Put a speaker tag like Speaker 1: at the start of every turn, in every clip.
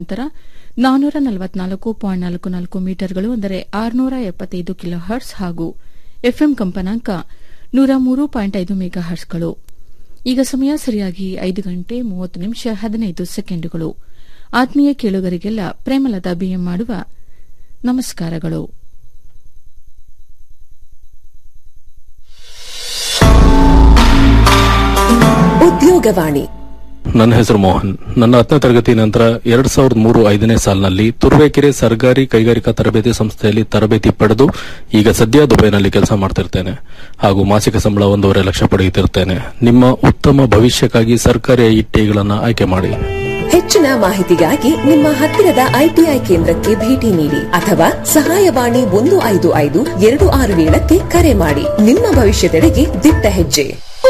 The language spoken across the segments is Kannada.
Speaker 1: ನಂತರ ನಾನ್ನೂರ ನಲವತ್ನಾಲ್ಕು ಪಾಯಿಂಟ್ ನಾಲ್ಕು ನಾಲ್ಕು ಮೀಟರ್ಗಳು ಅಂದರೆ ಆರುನೂರ ಎಪ್ಪತ್ತೈದು ಕಿಲೋ ಹರ್ಟ್ಸ್ ಹಾಗೂ ಎಫ್ಎಂ ಕಂಪನಾಂಕ ನೂರ ಮೂರು ಪಾಯಿಂಟ್ ಐದು ಮೆಗಾ ಹರ್ಟ್ಸ್ಗಳು ಈಗ ಸಮಯ ಸರಿಯಾಗಿ ಐದು ಗಂಟೆ ಮೂವತ್ತು ನಿಮಿಷ ಹದಿನೈದು ಸೆಕೆಂಡುಗಳು ಆತ್ಮೀಯ ಕೇಳುಗರಿಗೆಲ್ಲ ಪ್ರೇಮಲತಾ ಬಿಎಂ ಮಾಡುವ ನಮಸ್ಕಾರಗಳು
Speaker 2: ಉದ್ಯೋಗವಾಣಿ
Speaker 3: ನನ್ನ ಹೆಸರು ಮೋಹನ್ ನನ್ನ ಹತ್ತನೇ ತರಗತಿ ನಂತರ ಎರಡ್ ಸಾವಿರದ ಮೂರು ಐದನೇ ಸಾಲಿನಲ್ಲಿ ತುರುವೇಕೆರೆ ಸರ್ಕಾರಿ ಕೈಗಾರಿಕಾ ತರಬೇತಿ ಸಂಸ್ಥೆಯಲ್ಲಿ ತರಬೇತಿ ಪಡೆದು ಈಗ ಸದ್ಯ ದುಬೈನಲ್ಲಿ ಕೆಲಸ ಮಾಡ್ತಿರ್ತೇನೆ ಹಾಗೂ ಮಾಸಿಕ ಸಂಬಳ ಒಂದೂವರೆ ಲಕ್ಷ ಪಡೆಯುತ್ತಿರ್ತೇನೆ ನಿಮ್ಮ ಉತ್ತಮ ಭವಿಷ್ಯಕ್ಕಾಗಿ ಸರ್ಕಾರಿ ಐಟಿಗಳನ್ನು ಆಯ್ಕೆ ಮಾಡಿ
Speaker 2: ಹೆಚ್ಚಿನ ಮಾಹಿತಿಗಾಗಿ ನಿಮ್ಮ ಹತ್ತಿರದ ಐಟಿಐ ಕೇಂದ್ರಕ್ಕೆ ಭೇಟಿ ನೀಡಿ ಅಥವಾ ಸಹಾಯವಾಣಿ ಒಂದು ಐದು ಐದು ಎರಡು ಆರು ಏಳಕ್ಕೆ ಕರೆ ಮಾಡಿ ನಿಮ್ಮ ಭವಿಷ್ಯದೆಡೆಗೆ ದಿಟ್ಟ ಹೆಜ್ಜೆ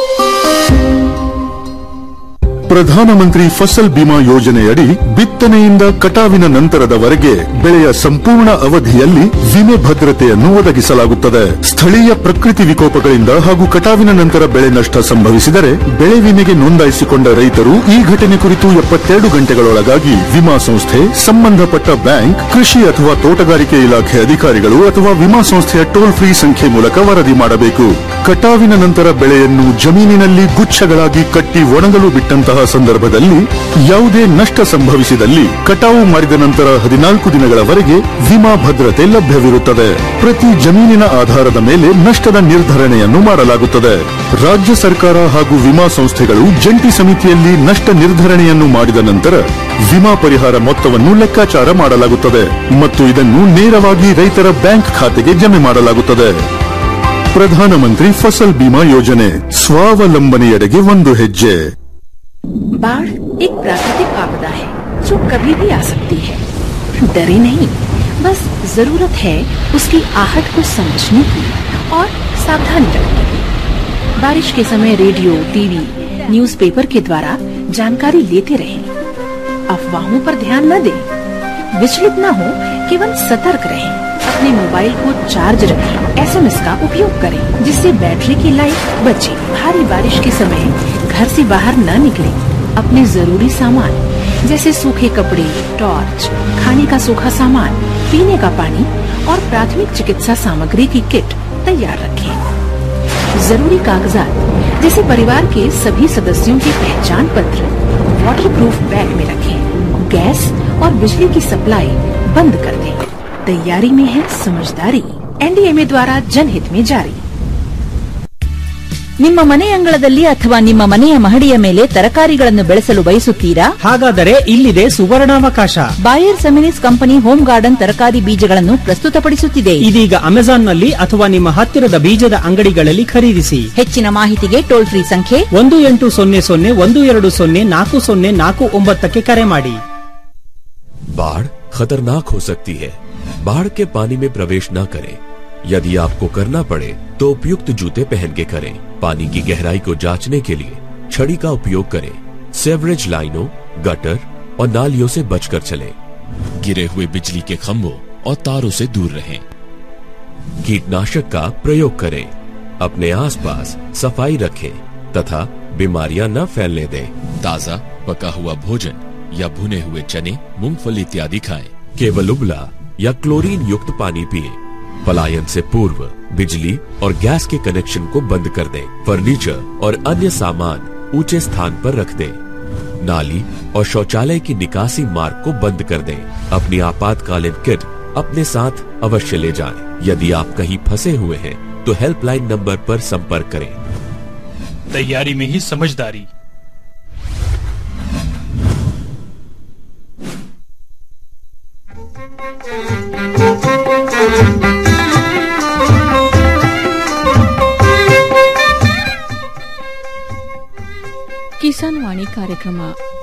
Speaker 4: ಪ್ರಧಾನಮಂತ್ರಿ ಫಸಲ್ ಬಿಮಾ ಯೋಜನೆಯಡಿ ಬಿತ್ತನೆಯಿಂದ ಕಟಾವಿನ ನಂತರದವರೆಗೆ ಬೆಳೆಯ ಸಂಪೂರ್ಣ ಅವಧಿಯಲ್ಲಿ ವಿಮೆ ಭದ್ರತೆಯನ್ನು ಒದಗಿಸಲಾಗುತ್ತದೆ ಸ್ಥಳೀಯ ಪ್ರಕೃತಿ ವಿಕೋಪಗಳಿಂದ ಹಾಗೂ ಕಟಾವಿನ ನಂತರ ಬೆಳೆ ನಷ್ಟ ಸಂಭವಿಸಿದರೆ ಬೆಳೆ ವಿಮೆಗೆ ನೋಂದಾಯಿಸಿಕೊಂಡ ರೈತರು ಈ ಘಟನೆ ಕುರಿತು ಎಪ್ಪತ್ತೆರಡು ಗಂಟೆಗಳೊಳಗಾಗಿ ವಿಮಾ ಸಂಸ್ಥೆ ಸಂಬಂಧಪಟ್ಟ ಬ್ಯಾಂಕ್ ಕೃಷಿ ಅಥವಾ ತೋಟಗಾರಿಕೆ ಇಲಾಖೆ ಅಧಿಕಾರಿಗಳು ಅಥವಾ ವಿಮಾ ಸಂಸ್ಥೆಯ ಟೋಲ್ ಫ್ರೀ ಸಂಖ್ಯೆ ಮೂಲಕ ವರದಿ ಮಾಡಬೇಕು ಕಟಾವಿನ ನಂತರ ಬೆಳೆಯನ್ನು ಜಮೀನಿನಲ್ಲಿ ಗುಚ್ಛಗಳಾಗಿ ಕಟ್ಟಿ ಒಣಗಲು ಬಿಟ್ಟಂತಹ ಸಂದರ್ಭದಲ್ಲಿ ಯಾವುದೇ ನಷ್ಟ ಸಂಭವಿಸಿದಲ್ಲಿ ಕಟಾವು ಮಾಡಿದ ನಂತರ ಹದಿನಾಲ್ಕು ದಿನಗಳವರೆಗೆ ವಿಮಾ ಭದ್ರತೆ ಲಭ್ಯವಿರುತ್ತದೆ ಪ್ರತಿ ಜಮೀನಿನ ಆಧಾರದ ಮೇಲೆ ನಷ್ಟದ ನಿರ್ಧರಣೆಯನ್ನು ಮಾಡಲಾಗುತ್ತದೆ ರಾಜ್ಯ ಸರ್ಕಾರ ಹಾಗೂ ವಿಮಾ ಸಂಸ್ಥೆಗಳು ಜಂಟಿ ಸಮಿತಿಯಲ್ಲಿ ನಷ್ಟ ನಿರ್ಧರಣೆಯನ್ನು ಮಾಡಿದ ನಂತರ ವಿಮಾ ಪರಿಹಾರ ಮೊತ್ತವನ್ನು ಲೆಕ್ಕಾಚಾರ ಮಾಡಲಾಗುತ್ತದೆ ಮತ್ತು ಇದನ್ನು ನೇರವಾಗಿ ರೈತರ ಬ್ಯಾಂಕ್ ಖಾತೆಗೆ ಜಮೆ ಮಾಡಲಾಗುತ್ತದೆ ಪ್ರಧಾನಮಂತ್ರಿ ಫಸಲ್ ಬಿಮಾ ಯೋಜನೆ ಸ್ವಾವಲಂಬನೆಯೆಡೆಗೆ ಒಂದು ಹೆಜ್ಜೆ
Speaker 5: बाढ़ एक प्राकृतिक आपदा है जो कभी भी आ सकती है डरे नहीं बस जरूरत है उसकी आहट को समझने की और सावधानी रखने की बारिश के समय रेडियो टीवी न्यूज़पेपर के द्वारा जानकारी लेते रहें अफवाहों पर ध्यान न दें विचलित न हो केवल सतर्क रहें अपने मोबाइल को चार्ज रखें एसएमएस का उपयोग करें जिससे बैटरी की लाइफ बचे भारी बारिश के समय घर से बाहर न निकले अपने जरूरी सामान जैसे सूखे कपड़े टॉर्च खाने का सूखा सामान पीने का पानी और प्राथमिक चिकित्सा सामग्री की किट तैयार रखें जरूरी कागजात जैसे परिवार के सभी सदस्यों के पहचान पत्र वाटर प्रूफ बैग में रखें गैस और बिजली की सप्लाई बंद कर दें तैयारी में है समझदारी एनडीएमए द्वारा जनहित में जारी
Speaker 6: ನಿಮ್ಮ ಮನೆ ಅಂಗಳದಲ್ಲಿ ಅಥವಾ ನಿಮ್ಮ ಮನೆಯ ಮಹಡಿಯ ಮೇಲೆ ತರಕಾರಿಗಳನ್ನು ಬೆಳೆಸಲು ಬಯಸುತ್ತೀರಾ
Speaker 7: ಹಾಗಾದರೆ ಇಲ್ಲಿದೆ ಸುವರ್ಣಾವಕಾಶ
Speaker 6: Bayer Seminis company home garden ತರಕಾರಿ ಬೀಜಗಳನ್ನು ಪ್ರಸ್ತುತಪಡಿಸುತ್ತಿದೆ
Speaker 7: ಇದೀಗ ಅಮೆಜಾನ್ನಲ್ಲಿ ಅಥವಾ ನಿಮ್ಮ ಹತ್ತಿರದ ಬೀಜದ ಅಂಗಡಿಗಳಲ್ಲಿ ಖರೀದಿಸಿ
Speaker 6: ಹೆಚ್ಚಿನ ಮಾಹಿತಿಗೆ ಟೋಲ್ ಫ್ರೀ ಸಂಖ್ಯೆ
Speaker 7: ಒಂದು ಎಂಟು ಸೊನ್ನೆ ಸೊನ್ನೆ ಒಂದು ಎರಡು ಸೊನ್ನೆ ನಾಲ್ಕು ಸೊನ್ನೆ ನಾಲ್ಕು ಒಂಬತ್ತಕ್ಕೆ ಕರೆ ಮಾಡಿ
Speaker 8: बाढ़ खतरनाक हो सकती है बाढ़ के पानी में प्रवेश न करें यदि आपको करना पड़े तो उपयुक्त जूते पहन के करें पानी की गहराई को जांचने के लिए छड़ी का उपयोग करें सेवरेज लाइनों गटर और नालियों से बचकर चलें गिरे हुए बिजली के खंभों और तारों से दूर रहें कीटनाशक का प्रयोग करें अपने आसपास सफाई रखें तथा बीमारियां न फैलने दें ताजा पका हुआ भोजन या भुने हुए चने मूंगफली इत्यादि खाएं केवल उबला या क्लोरीन युक्त पानी पिए पलायन से पूर्व बिजली और गैस के कनेक्शन को बंद कर दें फर्नीचर और अन्य सामान ऊंचे स्थान पर रख दें नाली और शौचालय की निकासी मार्ग को बंद कर दें अपनी आपातकालीन किट अपने साथ अवश्य ले जाएं। यदि आप कहीं फंसे हुए हैं तो हेल्पलाइन नंबर पर संपर्क करें
Speaker 9: तैयारी में ही समझदारी
Speaker 1: ಕಿಸಾನ್ ವಾಣಿ ಕಾರ್ಯಕ್ರಮ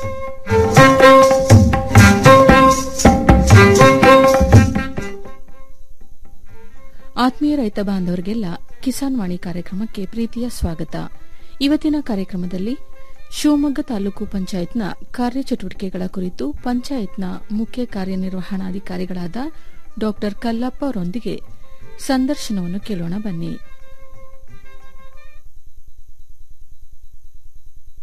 Speaker 1: ಆತ್ಮೀಯ ರೈತ ಬಾಂಧವರಿಗೆಲ್ಲ ಕಿಸಾನ್ ವಾಣಿ ಕಾರ್ಯಕ್ರಮಕ್ಕೆ ಪ್ರೀತಿಯ ಸ್ವಾಗತ ಇವತ್ತಿನ ಕಾರ್ಯಕ್ರಮದಲ್ಲಿ ಶಿವಮೊಗ್ಗ ತಾಲೂಕು ಪಂಚಾಯತ್ನ ಕಾರ್ಯಚಟುವಟಿಕೆಗಳ ಕುರಿತು ಪಂಚಾಯತ್ನ ಮುಖ್ಯ ಕಾರ್ಯನಿರ್ವಹಣಾಧಿಕಾರಿಗಳಾದ ಡಾ ಕಲ್ಲಪ್ಪ ಅವರೊಂದಿಗೆ ಸಂದರ್ಶನವನ್ನು ಕೇಳೋಣ ಬನ್ನಿ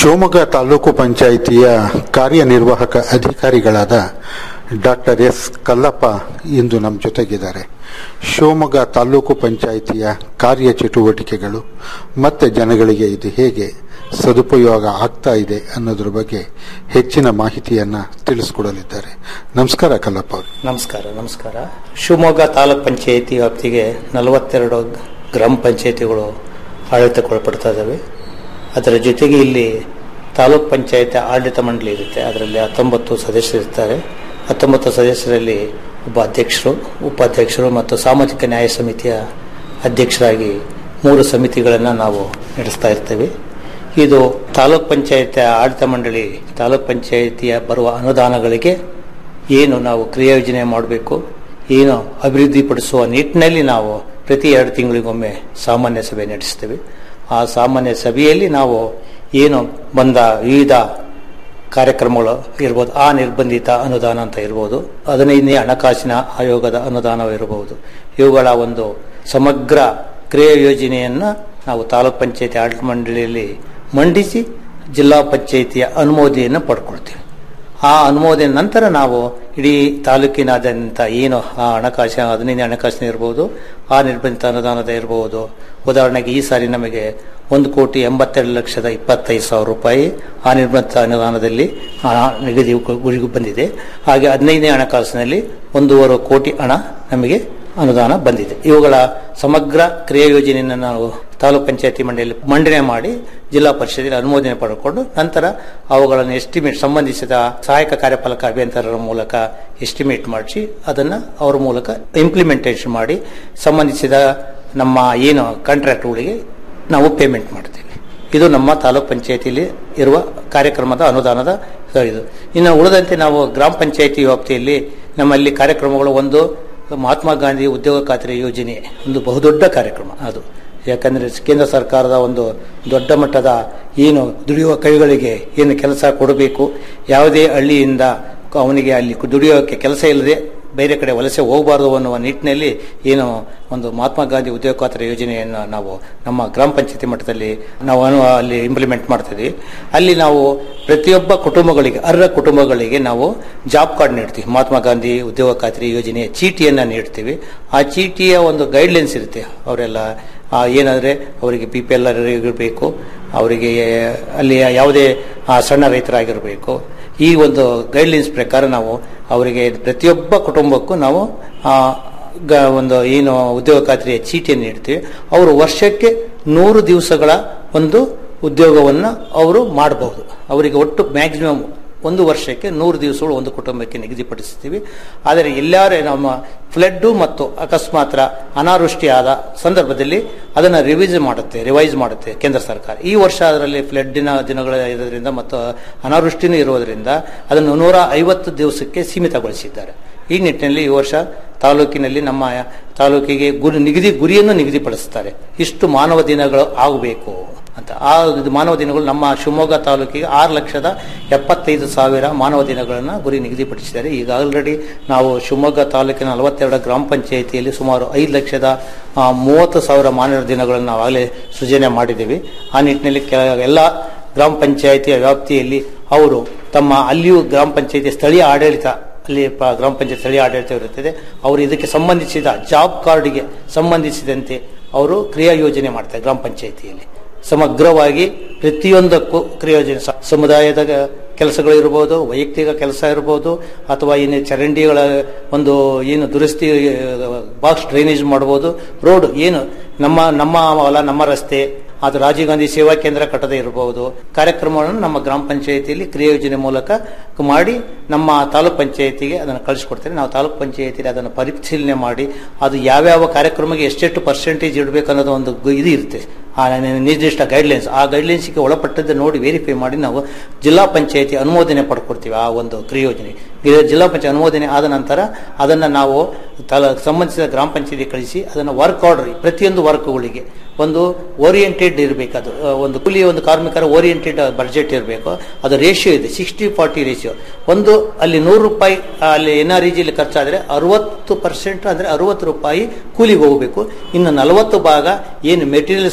Speaker 10: ಶಿವಮೊಗ್ಗ ತಾಲೂಕು ಪಂಚಾಯಿತಿಯ ಕಾರ್ಯನಿರ್ವಾಹಕ ಅಧಿಕಾರಿಗಳಾದ ಡಾಕ್ಟರ್ ಎಸ್ ಕಲ್ಲಪ್ಪ ಇಂದು ನಮ್ಮ ಜೊತೆಗಿದ್ದಾರೆ ಶಿವಮೊಗ್ಗ ತಾಲೂಕು ಪಂಚಾಯಿತಿಯ ಕಾರ್ಯಚಟುವಟಿಕೆಗಳು ಮತ್ತೆ ಜನಗಳಿಗೆ ಇದು ಹೇಗೆ ಸದುಪಯೋಗ ಆಗ್ತಾ ಇದೆ ಅನ್ನೋದ್ರ ಬಗ್ಗೆ ಹೆಚ್ಚಿನ ಮಾಹಿತಿಯನ್ನ ತಿಳಿಸ್ಕೊಡಲಿದ್ದಾರೆ ನಮಸ್ಕಾರ ಕಲ್ಲಪ್ಪ ಅವರು
Speaker 11: ನಮಸ್ಕಾರ ನಮಸ್ಕಾರ ಶಿವಮೊಗ್ಗ ತಾಲೂಕ್ ಪಂಚಾಯಿತಿ ವ್ಯಾಪ್ತಿಗೆ ನಲವತ್ತೆರಡು ಗ್ರಾಮ ಪಂಚಾಯಿತಿಗಳು ಆಡಳಿತಕ್ಕೊಳಪಡ್ತಾ ಇದ್ದಾವೆ ಅದರ ಜೊತೆಗೆ ಇಲ್ಲಿ ತಾಲೂಕ್ ಪಂಚಾಯತ್ ಆಡಳಿತ ಮಂಡಳಿ ಇರುತ್ತೆ ಅದರಲ್ಲಿ ಹತ್ತೊಂಬತ್ತು ಸದಸ್ಯರಿರ್ತಾರೆ ಹತ್ತೊಂಬತ್ತು ಸದಸ್ಯರಲ್ಲಿ ಒಬ್ಬ ಅಧ್ಯಕ್ಷರು ಉಪಾಧ್ಯಕ್ಷರು ಮತ್ತು ಸಾಮಾಜಿಕ ನ್ಯಾಯ ಸಮಿತಿಯ ಅಧ್ಯಕ್ಷರಾಗಿ ಮೂರು ಸಮಿತಿಗಳನ್ನು ನಾವು ನಡೆಸ್ತಾ ಇರ್ತೇವೆ ಇದು ತಾಲೂಕ್ ಪಂಚಾಯತ್ ಆಡಳಿತ ಮಂಡಳಿ ತಾಲೂಕ್ ಪಂಚಾಯಿತಿಯ ಬರುವ ಅನುದಾನಗಳಿಗೆ ಏನು ನಾವು ಕ್ರಿಯಾಯೋಜನೆ ಮಾಡಬೇಕು ಏನು ಅಭಿವೃದ್ಧಿಪಡಿಸುವ ನಿಟ್ಟಿನಲ್ಲಿ ನಾವು ಪ್ರತಿ ಎರಡು ತಿಂಗಳಿಗೊಮ್ಮೆ ಸಾಮಾನ್ಯ ಸಭೆ ನಡೆಸ್ತೇವೆ ಆ ಸಾಮಾನ್ಯ ಸಭೆಯಲ್ಲಿ ನಾವು ಏನು ಬಂದ ವಿವಿಧ ಕಾರ್ಯಕ್ರಮಗಳು ಇರ್ಬೋದು ಆ ನಿರ್ಬಂಧಿತ ಅನುದಾನ ಅಂತ ಇರ್ಬೋದು ಹದಿನೈದನೇ ಹಣಕಾಸಿನ ಆಯೋಗದ ಅನುದಾನವಿರಬಹುದು ಇವುಗಳ ಒಂದು ಸಮಗ್ರ ಕ್ರಿಯಾ ಯೋಜನೆಯನ್ನು ನಾವು ತಾಲೂಕ್ ಪಂಚಾಯತಿ ಆಡಳಿತ ಮಂಡಳಿಯಲ್ಲಿ ಮಂಡಿಸಿ ಜಿಲ್ಲಾ ಪಂಚಾಯಿತಿಯ ಅನುಮೋದನೆಯನ್ನು ಪಡ್ಕೊಳ್ತೀವಿ ಆ ಅನುಮೋದನೆ ನಂತರ ನಾವು ಇಡೀ ತಾಲೂಕಿನಾದ್ಯಂತ ಏನು ಆ ಹಣಕಾಸಿನ ಹದಿನೈದು ಹಣಕಾಸಿನ ಇರ್ಬೋದು ಆ ನಿರ್ಬಂಧಿತ ಅನುದಾನದ ಇರಬಹುದು ಉದಾಹರಣೆಗೆ ಈ ಸಾರಿ ನಮಗೆ ಒಂದು ಕೋಟಿ ಎಂಬತ್ತೆರಡು ಲಕ್ಷದ ಇಪ್ಪತ್ತೈದು ಸಾವಿರ ರೂಪಾಯಿ ಆ ನಿರ್ಬಂಧಿತ ಅನುದಾನದಲ್ಲಿ ಹಣ ನಿಗದಿ ಗುರಿಗೂ ಬಂದಿದೆ ಹಾಗೆ ಹದಿನೈದನೇ ಹಣಕಾಸಿನಲ್ಲಿ ಒಂದೂವರೆ ಕೋಟಿ ಹಣ ನಮಗೆ ಅನುದಾನ ಬಂದಿದೆ ಇವುಗಳ ಸಮಗ್ರ ಕ್ರಿಯಾ ಯೋಜನೆಯನ್ನು ನಾವು ತಾಲೂಕ್ ಪಂಚಾಯತಿ ಮಂಡಳಿಯಲ್ಲಿ ಮಂಡನೆ ಮಾಡಿ ಜಿಲ್ಲಾ ಪರಿಷತ್ತಿಗೆ ಅನುಮೋದನೆ ಪಡೆದುಕೊಂಡು ನಂತರ ಅವುಗಳನ್ನು ಎಸ್ಟಿಮೇಟ್ ಸಂಬಂಧಿಸಿದ ಸಹಾಯಕ ಕಾರ್ಯಪಾಲಕ ಅಭಿಯಂತರರ ಮೂಲಕ ಎಸ್ಟಿಮೇಟ್ ಮಾಡಿಸಿ ಅದನ್ನು ಅವರ ಮೂಲಕ ಇಂಪ್ಲಿಮೆಂಟೇಷನ್ ಮಾಡಿ ಸಂಬಂಧಿಸಿದ ನಮ್ಮ ಏನು ಕಾಂಟ್ರಾಕ್ಟ್ಗಳಿಗೆ ನಾವು ಪೇಮೆಂಟ್ ಮಾಡ್ತೀವಿ ಇದು ನಮ್ಮ ತಾಲೂಕ್ ಪಂಚಾಯತಿಯಲ್ಲಿ ಇರುವ ಕಾರ್ಯಕ್ರಮದ ಅನುದಾನದ ಇದು ಇನ್ನು ಉಳಿದಂತೆ ನಾವು ಗ್ರಾಮ ಪಂಚಾಯತಿ ವ್ಯಾಪ್ತಿಯಲ್ಲಿ ನಮ್ಮಲ್ಲಿ ಕಾರ್ಯಕ್ರಮಗಳು ಒಂದು ಮಹಾತ್ಮ ಗಾಂಧಿ ಉದ್ಯೋಗ ಖಾತ್ರಿ ಯೋಜನೆ ಒಂದು ಬಹುದೊಡ್ಡ ಕಾರ್ಯಕ್ರಮ ಅದು ಯಾಕಂದ್ರೆ ಕೇಂದ್ರ ಸರ್ಕಾರದ ಒಂದು ದೊಡ್ಡ ಮಟ್ಟದ ಏನು ದುಡಿಯುವ ಕೈಗಳಿಗೆ ಏನು ಕೆಲಸ ಕೊಡಬೇಕು ಯಾವುದೇ ಹಳ್ಳಿಯಿಂದ ಅವನಿಗೆ ಅಲ್ಲಿ ದುಡಿಯೋಕೆ ಕೆಲಸ ಇಲ್ಲದೆ ಬೇರೆ ಕಡೆ ವಲಸೆ ಹೋಗಬಾರದು ಅನ್ನುವ ನಿಟ್ಟಿನಲ್ಲಿ ಏನು ಒಂದು ಮಹಾತ್ಮ ಗಾಂಧಿ ಉದ್ಯೋಗ ಖಾತ್ರಿ ಯೋಜನೆಯನ್ನು ನಾವು ನಮ್ಮ ಗ್ರಾಮ ಪಂಚಾಯತಿ ಮಟ್ಟದಲ್ಲಿ ನಾವು ಅನು- ಅಲ್ಲಿ ಇಂಪ್ಲಿಮೆಂಟ್ ಮಾಡ್ತಿದ್ವಿ ಅಲ್ಲಿ ನಾವು ಪ್ರತಿಯೊಬ್ಬ ಕುಟುಂಬಗಳಿಗೆ ಅರ್ಹ ಕುಟುಂಬಗಳಿಗೆ ನಾವು ಜಾಬ್ ಕಾರ್ಡ್ ನೀಡ್ತೀವಿ ಮಹಾತ್ಮ ಗಾಂಧಿ ಉದ್ಯೋಗ ಖಾತ್ರಿ ಯೋಜನೆಯ ಚೀಟಿಯನ್ನು ನೀಡ್ತೀವಿ ಆ ಚೀಟಿಯ ಒಂದು ಗೈಡ್ಲೈನ್ಸ್ ಇರುತ್ತೆ ಅವರೆಲ್ಲ ಆ, ಏನಂದ್ರೆ ಅವರಿಗೆ ಬಿ ಪಿ ಎಲ್ ಇರಬೇಕು ಅವರಿಗೆ ಅಲ್ಲಿ ಯಾವುದೇ ಆ, ಸಣ್ಣ ರೈತರಾಗಿರಬೇಕು ಈ ಒಂದು ಗೈಡ್ಲೈನ್ಸ್ ಪ್ರಕಾರ ನಾವು ಅವರಿಗೆ ಪ್ರತಿಯೊಬ್ಬ ಕುಟುಂಬಕ್ಕೂ ನಾವು ಆ, ಗ- ಒಂದು ಏನು ಉದ್ಯೋಗ ಖಾತ್ರಿಯ ಚೀಟಿಯನ್ನು ನೀಡ್ತೀವಿ ಅವರು ವರ್ಷಕ್ಕೆ ನೂರು ದಿವಸಗಳ ಒಂದು ಉದ್ಯೋಗವನ್ನು ಅವರು ಮಾಡಬಹುದು ಅವರಿಗೆ ಒಟ್ಟು ಮ್ಯಾಕ್ಸಿಮಮ್ ಒಂದು ವರ್ಷಕ್ಕೆ ನೂರು ದಿವಸಗಳು ಒಂದು ಕುಟುಂಬಕ್ಕೆ ನಿಗದಿಪಡಿಸ್ತೀವಿ ಆದರೆ ಎಲ್ಲಾರೇ ನಮ್ಮ ಫ್ಲಡ್ ಮತ್ತು ಅಕಸ್ಮಾತ್ ಅನಾವೃಷ್ಟಿ ಆದ ಸಂದರ್ಭದಲ್ಲಿ ಅದನ್ನು ರಿವೈಸ್ ಮಾಡುತ್ತೆ ರಿವೈಸ್ ಮಾಡುತ್ತೆ ಕೇಂದ್ರ ಸರ್ಕಾರ ಈ ವರ್ಷ ಅದರಲ್ಲಿ ಫ್ಲಡ್ಡಿನ ದಿನಗಳ ಇರೋದ್ರಿಂದ ಮತ್ತು ಅನಾವೃಷ್ಟಿನೂ ಇರೋದ್ರಿಂದ ಅದನ್ನು ನೂರ ಐವತ್ತು ದಿವಸಕ್ಕೆ ಸೀಮಿತಗೊಳಿಸಿದ್ದಾರೆ ಈ ನಿಟ್ಟಿನಲ್ಲಿ ಈ ವರ್ಷ ತಾಲೂಕಿನಲ್ಲಿ ನಮ್ಮ ತಾಲೂಕಿಗೆ ಗುರಿ ನಿಗದಿ ಗುರಿಯನ್ನು ನಿಗದಿಪಡಿಸುತ್ತಾರೆ ಇಷ್ಟು ಮಾನವ ದಿನಗಳು ಆಗಬೇಕು ಅಂತ ಆ ಇದು ಮಾನವ ದಿನಗಳು ನಮ್ಮ ಶಿವಮೊಗ್ಗ ತಾಲೂಕಿಗೆ ಆರು ಲಕ್ಷದ ಎಪ್ಪತ್ತೈದು ಸಾವಿರ ಮಾನವ ದಿನಗಳನ್ನು ಗುರಿ ನಿಗದಿಪಡಿಸಿದ್ದಾರೆ ಈಗ ಆಲ್ರೆಡಿ ನಾವು ಶಿವಮೊಗ್ಗ ತಾಲೂಕಿನ ನಲವತ್ತೆರಡು ಗ್ರಾಮ ಪಂಚಾಯಿತಿಯಲ್ಲಿ ಸುಮಾರು ಐದು ಲಕ್ಷದ ಆ, ಮೂವತ್ತು ಸಾವಿರ ಮಾನವ ದಿನಗಳನ್ನು ನಾವು ಆಗಲೇ ಸೃಜನೆ ಮಾಡಿದ್ದೀವಿ ಆ ನಿಟ್ಟಿನಲ್ಲಿ ಕೆಲ ಎಲ್ಲ ಗ್ರಾಮ ಪಂಚಾಯಿತಿಯ ವ್ಯಾಪ್ತಿಯಲ್ಲಿ ಅವರು ತಮ್ಮ ಅಲ್ಲಿಯೂ ಗ್ರಾಮ ಪಂಚಾಯಿತಿ ಸ್ಥಳೀಯ ಆಡಳಿತ ಅಲ್ಲಿ ಪ- ಗ್ರಾಮ ಪಂಚಾಯತ್ ಸ್ಥಳೀಯ ಆಡಳಿತ ಇರುತ್ತದೆ ಅವರು ಇದಕ್ಕೆ ಸಂಬಂಧಿಸಿದ ಜಾಬ್ ಕಾರ್ಡ್ಗೆ ಸಂಬಂಧಿಸಿದಂತೆ ಅವರು ಕ್ರಿಯಾ ಯೋಜನೆ ಮಾಡ್ತಾರೆ ಗ್ರಾಮ ಪಂಚಾಯಿತಿಯಲ್ಲಿ ಸಮಗ್ರವಾಗಿ ಪ್ರತಿಯೊಂದಕ್ಕೂ ಕ್ರಿಯಾ ಯೋಜನೆ ಸ- ಸಮುದಾಯದ ಕೆಲಸಗಳು ಇರಬಹುದು ವೈಯಕ್ತಿಕ ಕೆಲಸ ಇರಬಹುದು ಅಥವಾ ಏನು ಚರಂಡಿಗಳ ಒಂದು ಏನು ದುರಸ್ತಿ ಬಾಕ್ಸ್ ಡ್ರೈನೇಜ್ ಮಾಡಬಹುದು ರೋಡ್ ಏನು ನಮ್ಮ ನಮ್ಮ ಹೊಲ ನಮ್ಮ ರಸ್ತೆ ಅದು ರಾಜೀವ್ ಗಾಂಧಿ ಸೇವಾ ಕೇಂದ್ರ ಕಟ್ಟದೆ ಇರಬಹುದು ಕಾರ್ಯಕ್ರಮಗಳನ್ನು ನಮ್ಮ ಗ್ರಾಮ ಪಂಚಾಯಿತಿಯಲ್ಲಿ ಕ್ರಿಯಾ ಯೋಜನೆ ಮೂಲಕ ಮಾಡಿ ನಮ್ಮ ತಾಲೂಕ್ ಪಂಚಾಯಿತಿಗೆ ಅದನ್ನು ಕಳಿಸ್ಕೊಡ್ತೇವೆ ನಾವು ತಾಲೂಕ್ ಪಂಚಾಯಿತಿಯಲ್ಲಿ ಅದನ್ನು ಪರಿಶೀಲನೆ ಮಾಡಿ ಅದು ಯಾವ್ಯಾವ ಕಾರ್ಯಕ್ರಮಕ್ಕೆ ಎಷ್ಟೆಷ್ಟು ಪರ್ಸೆಂಟೇಜ್ ಇಡಬೇಕು ಅನ್ನೋದು ಒಂದು ಗು- ಇದು ಇರುತ್ತೆ ಆ ನಿರ್ದಿಷ್ಟ ಗೈಡ್ಲೈನ್ಸ್ ಆ ಗೈಡ್ಲೈನ್ಸ್ಗೆ ಒಳಪಟ್ಟದ್ದು ನೋಡಿ ವೆರಿಫೈ ಮಾಡಿ ನಾವು ಜಿಲ್ಲಾ ಪಂಚಾಯಿತಿ ಅನುಮೋದನೆ ಪಡ್ಕೊಡ್ತೀವಿ ಆ ಒಂದು ಕ್ರಿಯಾ ಯೋಜನೆ ಇದು ಜಿಲ್ಲಾ ಪಂಚಾಯತ್ ಅನುಮೋದನೆ ಆದ ನಂತರ ಅದನ್ನು ನಾವು ತಲ ಸಂಬಂಧಿಸಿದ ಗ್ರಾಮ ಪಂಚಾಯತಿ ಕಳಿಸಿ ಅದನ್ನು ವರ್ಕ್ ಆರ್ಡರ್ ಪ್ರತಿಯೊಂದು ವರ್ಕ್ಗಳಿಗೆ ಒಂದು ಓರಿಯೆಂಟೆಡ್ ಇರಬೇಕು ಅದು ಆ, ಒಂದು ಕೂಲಿ ಒಂದು ಕಾರ್ಮಿಕರ ಓರಿಯೆಂಟೆಡ್ ಬಡ್ಜೆಟ್ ಇರಬೇಕು ಅದು ರೇಷಿಯೋ ಇದೆ ಸಿಕ್ಸ್ಟಿ ಫಾರ್ಟಿ ರೇಷಿಯೋ ಒಂದು ಅಲ್ಲಿ ನೂರು ರೂಪಾಯಿ ಆ, ಅಲ್ಲಿ ಎನ್ ಆರ್ ಜಿಲಿ ಖರ್ಚಾದರೆ ಅರವತ್ತು ಪರ್ಸೆಂಟ್ ಅಂದರೆ ಅರವತ್ತು ರೂಪಾಯಿ ಕೂಲಿಗೆ ಹೋಗಬೇಕು ಇನ್ನು ನಲವತ್ತು ಭಾಗ ಏನು ಮೆಟೀರಿಯಲ್ಸ್